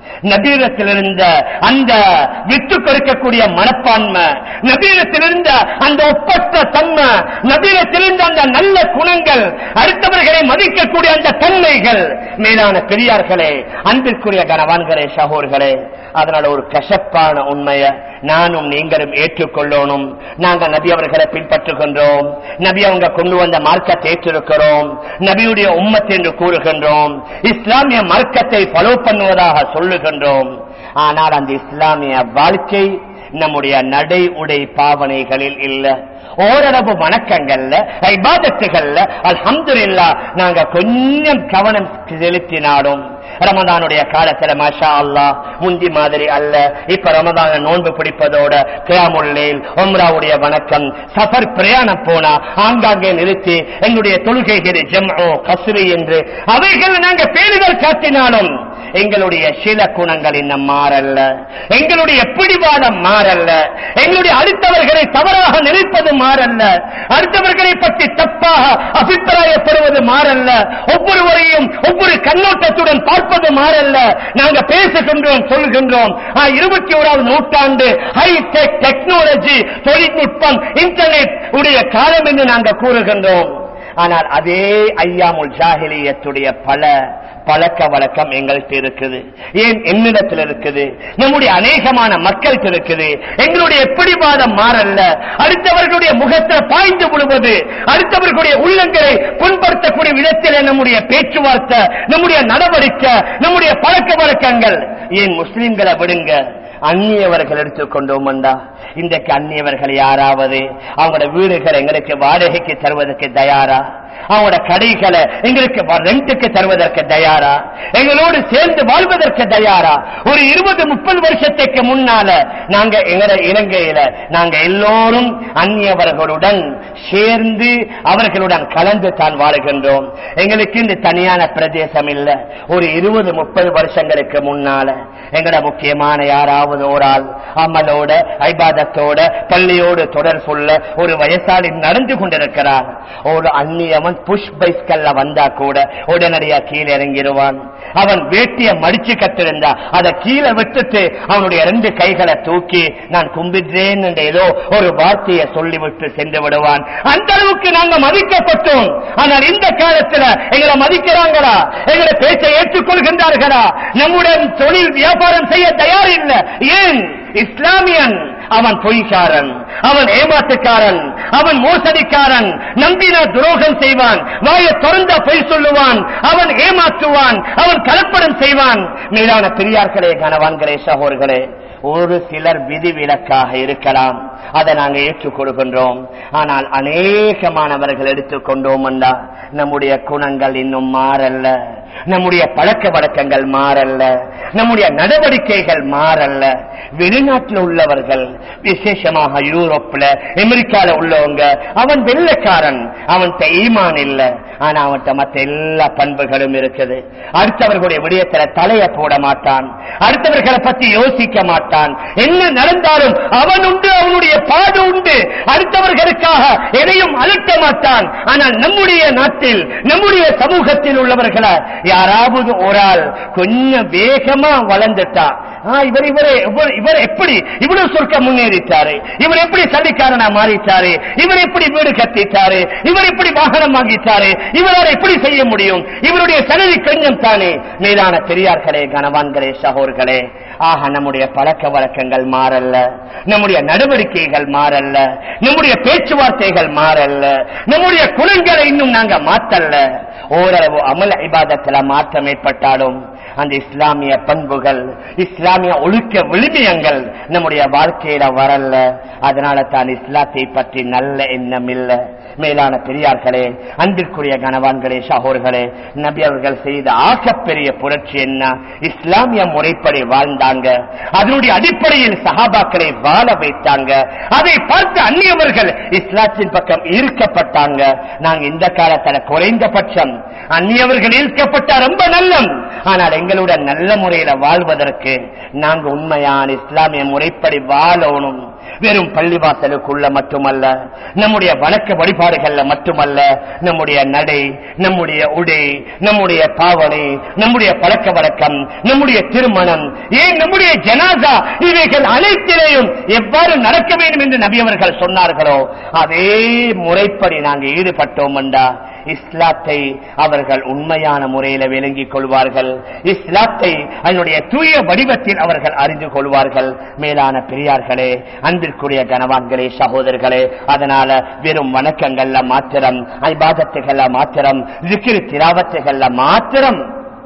நபீரத்தில் இருந்த அந்த விட்டு கொடுக்கக்கூடிய மனப்பான்மை நபீரத்தில் இருந்த அந்த ஒப்பற்ற தன்மை நபீரத்தில் இருந்த அந்த நல்ல குணங்கள் அடுத்தவர்களை மதிக்கக்கூடிய அந்த தன்மைகள் மேலான பெரியார்களே அன்பிற்குரிய கனவான்களே சகோர்களே அதனால ஒரு கசப்பான உண்மையை நானும் நீங்களும் ஏற்றுக்கொள்ளணும் நாங்க நபி அவர்களை பின்பற்றுகின்றோம் நபி அவங்க கொண்டு வந்த மார்க்கத்தை ஏற்றிருக்கிறோம் நபியுடைய உம்மத் என்று கூறுகின்றோம் இஸ்லாமிய மார்க்கத்தை ஃபாலோ பண்ணுவதாக சொல்லுகின்றோம் ஆனால் அந்த இஸ்லாமிய வாழ்க்கை நம்முடைய நடை உடை பாவனைகளில் இல்ல ஓரளவு வணக்கங்கள்ல ஐபாதத்துகள்ல அல்ஹம்துலில்லா நாங்க கொஞ்சம் கவனம் செலுத்தினாலும் ரமதானுடைய காலத்துல மாஷா அல்லா முந்தி மாதிரி அல்ல இப்ப ரமதான நோன்பு பிடிப்பதோட கியாமுல்லேல் உம்ராவுடைய வணக்கம் சஃபர் பிரயாணம் போனா ஆங்காங்கே நிறுத்தி எங்களுடைய தொழுகைகளை ஜம்ஓ கசுரி என்று அவைகள் நாங்க பேருகள் காட்டினாலும் எங்களுடைய சில குணங்கள் இன்னும் மாறல்ல எங்களுடைய பிடிவாதம் மாறல்ல எங்களுடைய அடுத்தவர்களை தவறாக நினைப்பது மாறல்ல அடுத்தவர்களை பற்றி தப்பாக அபிப்பிராயப்படுவது மாறல்ல ஒவ்வொருவரையும் ஒவ்வொரு கண்ணோட்டத்துடன் பார்ப்பது மாறல்ல நாங்க பேசுகின்றோம் சொல்கின்றோம் இருபத்தி ஓராவது நூற்றாண்டு ஹைடெக் டெக்னாலஜி தொழில்நுட்பம் இன்டர்நெட் உடைய காலம் என்று நாங்க கூறுகின்றோம் ஆனால் அதே ஐயாமுல் ஜாகிலியத்துடைய பல பழக்க வழக்கம் எங்கள்கிட்ட இருக்குது ஏன் என்னிடத்தில் இருக்குது நம்முடைய அநேகமான மக்கள்கிட்ட இருக்குது எங்களுடைய பிடிவாதம் மாறல்ல அடுத்தவர்களுடைய முகத்தை பாய்ந்து விடுவது அடுத்தவர்களுடைய உள்ளங்களை புண்படுத்தக்கூடிய விதத்தில் நம்முடைய பேச்சுவார்த்தை நம்முடைய நடவடிக்கை நம்முடைய பழக்க வழக்கங்கள் ஏன் முஸ்லிம்களை விடுங்க அந்நியவர்கள் எடுத்துக்கொண்டோம் இன்றைக்கு அந்நியவர்கள் யாராவது அவங்களோட வீடுகளை எங்களுக்கு வாடகைக்கு தருவதற்கு தயாரா அவங்களோட கடைகளை எங்களுக்கு ரெண்டுக்கு தருவதற்கு தயாரா எங்களோடு சேர்ந்து வாழ்வதற்கு தயாரா ஒரு இருபது முப்பது வருஷத்துக்கு முன்னால நாங்க எங்கட இலங்கையில நாங்க எல்லோரும் அந்நியவர்களுடன் சேர்ந்து அவர்களுடன் கலந்து தான் வாழுகின்றோம் எங்களுக்கு இந்த தனியான பிரதேசம் இல்ல ஒரு இருபது முப்பது வருஷங்களுக்கு முன்னால எங்கட முக்கியமான யாராவது ஒரு ஆள் அமலோட ஐபாதத்தோட பள்ளியோடு தொடர்புள்ள ஒரு வயசாளி நடந்து கொண்டிருக்கிறார் ஒரு அந்நியவன் புஷ் பைஸ்கல்ல வந்தா கூட உடனடியா கீழே இறங்கிடுவான் அவன் வேட்டிய மடிச்சு கட்டிருந்தா அதை கீழே விட்டுட்டு அவனுடைய ரெண்டு கைகளை தூக்கி நான் கும்பிடுறேன் என்ற ஏதோ ஒரு வார்த்தையை சொல்லிவிட்டு சென்று விடுவான் அந்த அளவுக்கு நாங்க மதிக்கப்பட்டோம் ஆனால் இந்த காலத்துல எங்களை மதிக்கிறாங்களா எங்களை பேச்சை ஏற்றுக்கொள்கின்றார்களா நம்முடன் தொழில் வியாபாரம் செய்ய தயார் இல்லை ஏன் இஸ்லாமியன் அவன் பொய்க்காரன் அவன் ஏமாத்துக்காரன் அவன் மோசடிக்காரன் நம்பின துரோகம் செய்வான் வாயை திறந்த பொய் சொல்லுவான் அவன் ஏமாற்றுவான் அவன் கலப்படம் செய்வான் மீதான பெரியார்களே கனவான்களே சகோர்களே ஒரு சிலர் விதிவிலக்காக இருக்கலாம் அதை நாங்கள் ஏற்றுக் கொடுக்கின்றோம் ஆனால் அநேகமானவர்கள் எடுத்துக்கொண்டோம் என்றா நம்முடைய குணங்கள் இன்னும் மாறல்ல நம்முடைய பழக்க வழக்கங்கள் மாறல்ல நம்முடைய நடவடிக்கைகள் மாறல்ல வெளிநாட்டில் உள்ளவர்கள் விசேஷமாக யூரோப்ல அமெரிக்கால உள்ளவங்க அவன் வெள்ளக்காரன் அவன் ஈமான் இல்ல ஆனா அவன்கிட்ட மத்த எல்லா பண்புகளும் இருக்குது அடுத்தவர்களுடைய விடயத்துல தலைய போட மாட்டான் அடுத்தவர்களை பத்தி யோசிக்க மாட்டான் என்ன நடந்தாலும் அவன் உண்டு அவனுடைய பாடு உண்டு அடுத்தவர்களுக்காக எதையும் அலட்ட மாட்டான் ஆனால் நம்முடைய நாட்டில் நம்முடைய சமூகத்தில் உள்ளவர்களை யாராவது ஒரு ஆள் கொஞ்சம் வேகமா வளர்ந்துட்டா இவர் இவரே இவர் எப்படி இவ்வளவு சொர்க்க முன்னேறிட்டாரு இவர் எப்படி சல்லிக்காரனா மாறிட்டாரு இவர் எப்படி வீடு கட்டிட்டாரு இவர் எப்படி வாகனம் வாங்கிட்டாரு இவரால் எப்படி செய்ய முடியும் இவருடைய சனதி கொஞ்சம் தானே மேலான பெரியார்களே கனவான்களே சகோர்களே ஆக நம்முடைய பழக்க வழக்கங்கள் மாறல்ல நம்முடைய நடவடிக்கைகள் மாறல்ல நம்முடைய பேச்சுவார்த்தைகள் மாறல்ல நம்முடைய குணங்களை இன்னும் நாங்க மாத்தல்ல ஓரளவு அமல் ஐபாதத்துல மாற்றம் ஏற்பட்டாலும் அந்த இஸ்லாமிய பண்புகள் இஸ்லாமிய ஒழுக்க விழுமியங்கள் நம்முடைய வாழ்க்கையில வரல அதனால தான் இஸ்லாத்தை பற்றி நல்ல எண்ணம் இல்லை மேலான பெரியார்களே அன்பிற்குரிய கனவான்களே சகோர்களே நபி அவர்கள் செய்த ஆகப்பெரிய புரட்சி என்ன இஸ்லாமிய முறைப்படி வாழ்ந்தாங்க அதனுடைய அடிப்படையில் சஹாபாக்களை வாழ வைத்தாங்க அதை பார்த்து அந்நியவர்கள் இஸ்லாத்தின் பக்கம் ஈர்க்கப்பட்டாங்க நாங்க இந்த காலத்துல குறைந்தபட்சம் அந்நியவர்கள் ஈர்க்கப்பட்ட ரொம்ப நல்லம் ஆனால் எங்களுடன் நல்ல முறையில வாழ்வதற்கு நாங்க உண்மையான இஸ்லாமிய முறைப்படி வாழணும் வெறும் பள்ளிவாசலுக்குள்ள மட்டுமல்ல நம்முடைய வணக்க வழிபாடுகள்ல மட்டுமல்ல நம்முடைய நடை நம்முடைய உடை நம்முடைய பாவனை நம்முடைய பழக்க வழக்கம் நம்முடைய திருமணம் ஏன் நம்முடைய ஜனாசா இவைகள் அனைத்திலையும் எவ்வாறு நடக்க வேண்டும் என்று நபியவர்கள் சொன்னார்களோ அதே முறைப்படி நாங்கள் ஈடுபட்டோம் என்றா இஸ்லாத்தை அவர்கள் உண்மையான முறையில விளங்கிக் கொள்வார்கள் இஸ்லாத்தை அதனுடைய தூய வடிவத்தில் அவர்கள் அறிந்து கொள்வார்கள் மேலான பெரியார்களே அன்பிற்குரிய கனவான்களே சகோதரர்களே அதனால வெறும் வணக்கங்கள்ல மாத்திரம் ஐபாதத்துகள்ல மாத்திரம் விக்கிரி திராவத்துகள்ல மாத்திரம்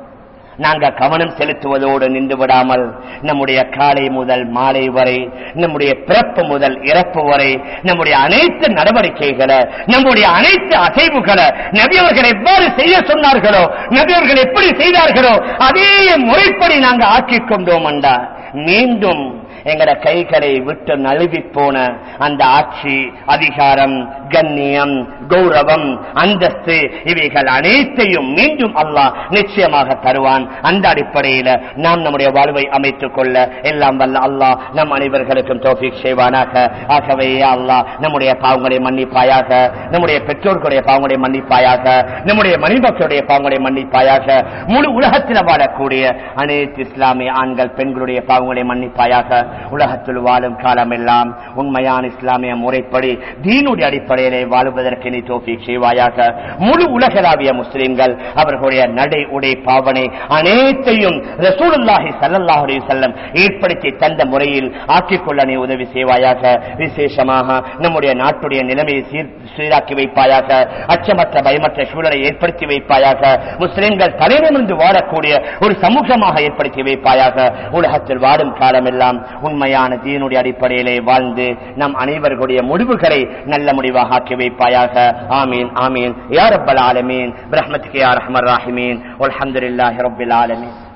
நாங்க கவனம் செலுத்துவதோடு நின்று விடாமல் நம்முடைய காலை முதல் மாலை வரை நம்முடைய பிறப்பு முதல் இறப்பு வரை நம்முடைய அனைத்து நடவடிக்கைகளை நம்முடைய அனைத்து அசைவுகளை நபியவர்கள் எவ்வாறு செய்ய சொன்னார்களோ நபியவர்கள் எப்படி செய்தார்களோ அதே முறைப்படி நாங்க ஆக்கிக் கொண்டோம் என்றா மீண்டும் எங்கட கைகளை விட்டு நழுவி போன அந்த ஆட்சி அதிகாரம் கண்ணியம் கௌரவம் அந்தஸ்து இவைகள் அனைத்தையும் மீண்டும் அல்லாஹ் நிச்சயமாக தருவான் அந்த அடிப்படையில நாம் நம்முடைய வாழ்வை அமைத்துக் கொள்ள எல்லாம் வல்ல அல்லாஹ் நம் அனைவர்களுக்கும் தோஃபிக் செய்வானாக ஆகவே யா அல்லாஹ் நம்முடைய பாவங்களை மன்னிப்பாயாக நம்முடைய பெற்றோர்களுடைய பாவங்களை மன்னிப்பாயாக நம்முடைய மணிமக்களுடைய பாவங்களை மன்னிப்பாயாக முழு உலகத்தில் வாழக்கூடிய அனைத்து இஸ்லாமிய ஆண்கள் பெண்களுடைய பாவங்களை மன்னிப்பாயாக உலகத்தில் வாழும் காலமெல்லாம் உண்மையான இஸ்லாமிய முறைப்படி தீனுடைய அடிப்படையிலே வாழ்வதற்கு நீ தோஃபிக் செய்வாயாக முழு உலகளாவிய முஸ்லிம்கள் அவர்களுடைய நடை உடை பாவனை அனைத்தையும் ரசூலுல்லாஹி ஸல்லல்லாஹு அலைஹி வஸல்லம் ஏற்படுத்தி தந்த முறையில் ஆக்கிக் கொள்ள நீ உதவி செய்வாயாக விசேஷமாக நம்முடைய நாட்டுடைய நிலைமையை சீர் சீராக்கி வைப்பாயாக அச்சமற்ற பயமற்ற சூழலை ஏற்படுத்தி வைப்பாயாக முஸ்லிம்கள் தலைநிமிர்ந்து வாழக்கூடிய ஒரு சமூகமாக ஏற்படுத்தி வைப்பாயாக உலகத்தில் வாழும் காலமெல்லாம் உண்மையான தீனுடைய அடிப்படையிலே வாழ்ந்து நம் அனைவர்களுடைய முடிவுகளை நல்ல முடிவாக ஆக்கி வைப்பாயாக ஆமீன் ஆமீன் யா ரப்பல் ஆலமீன் பிரஹ்மத்துக்கு யா ரஹ்மர் ராஹிமீன் அல்ஹம்துலில்லாஹி ரப்பில் ஆலமீன்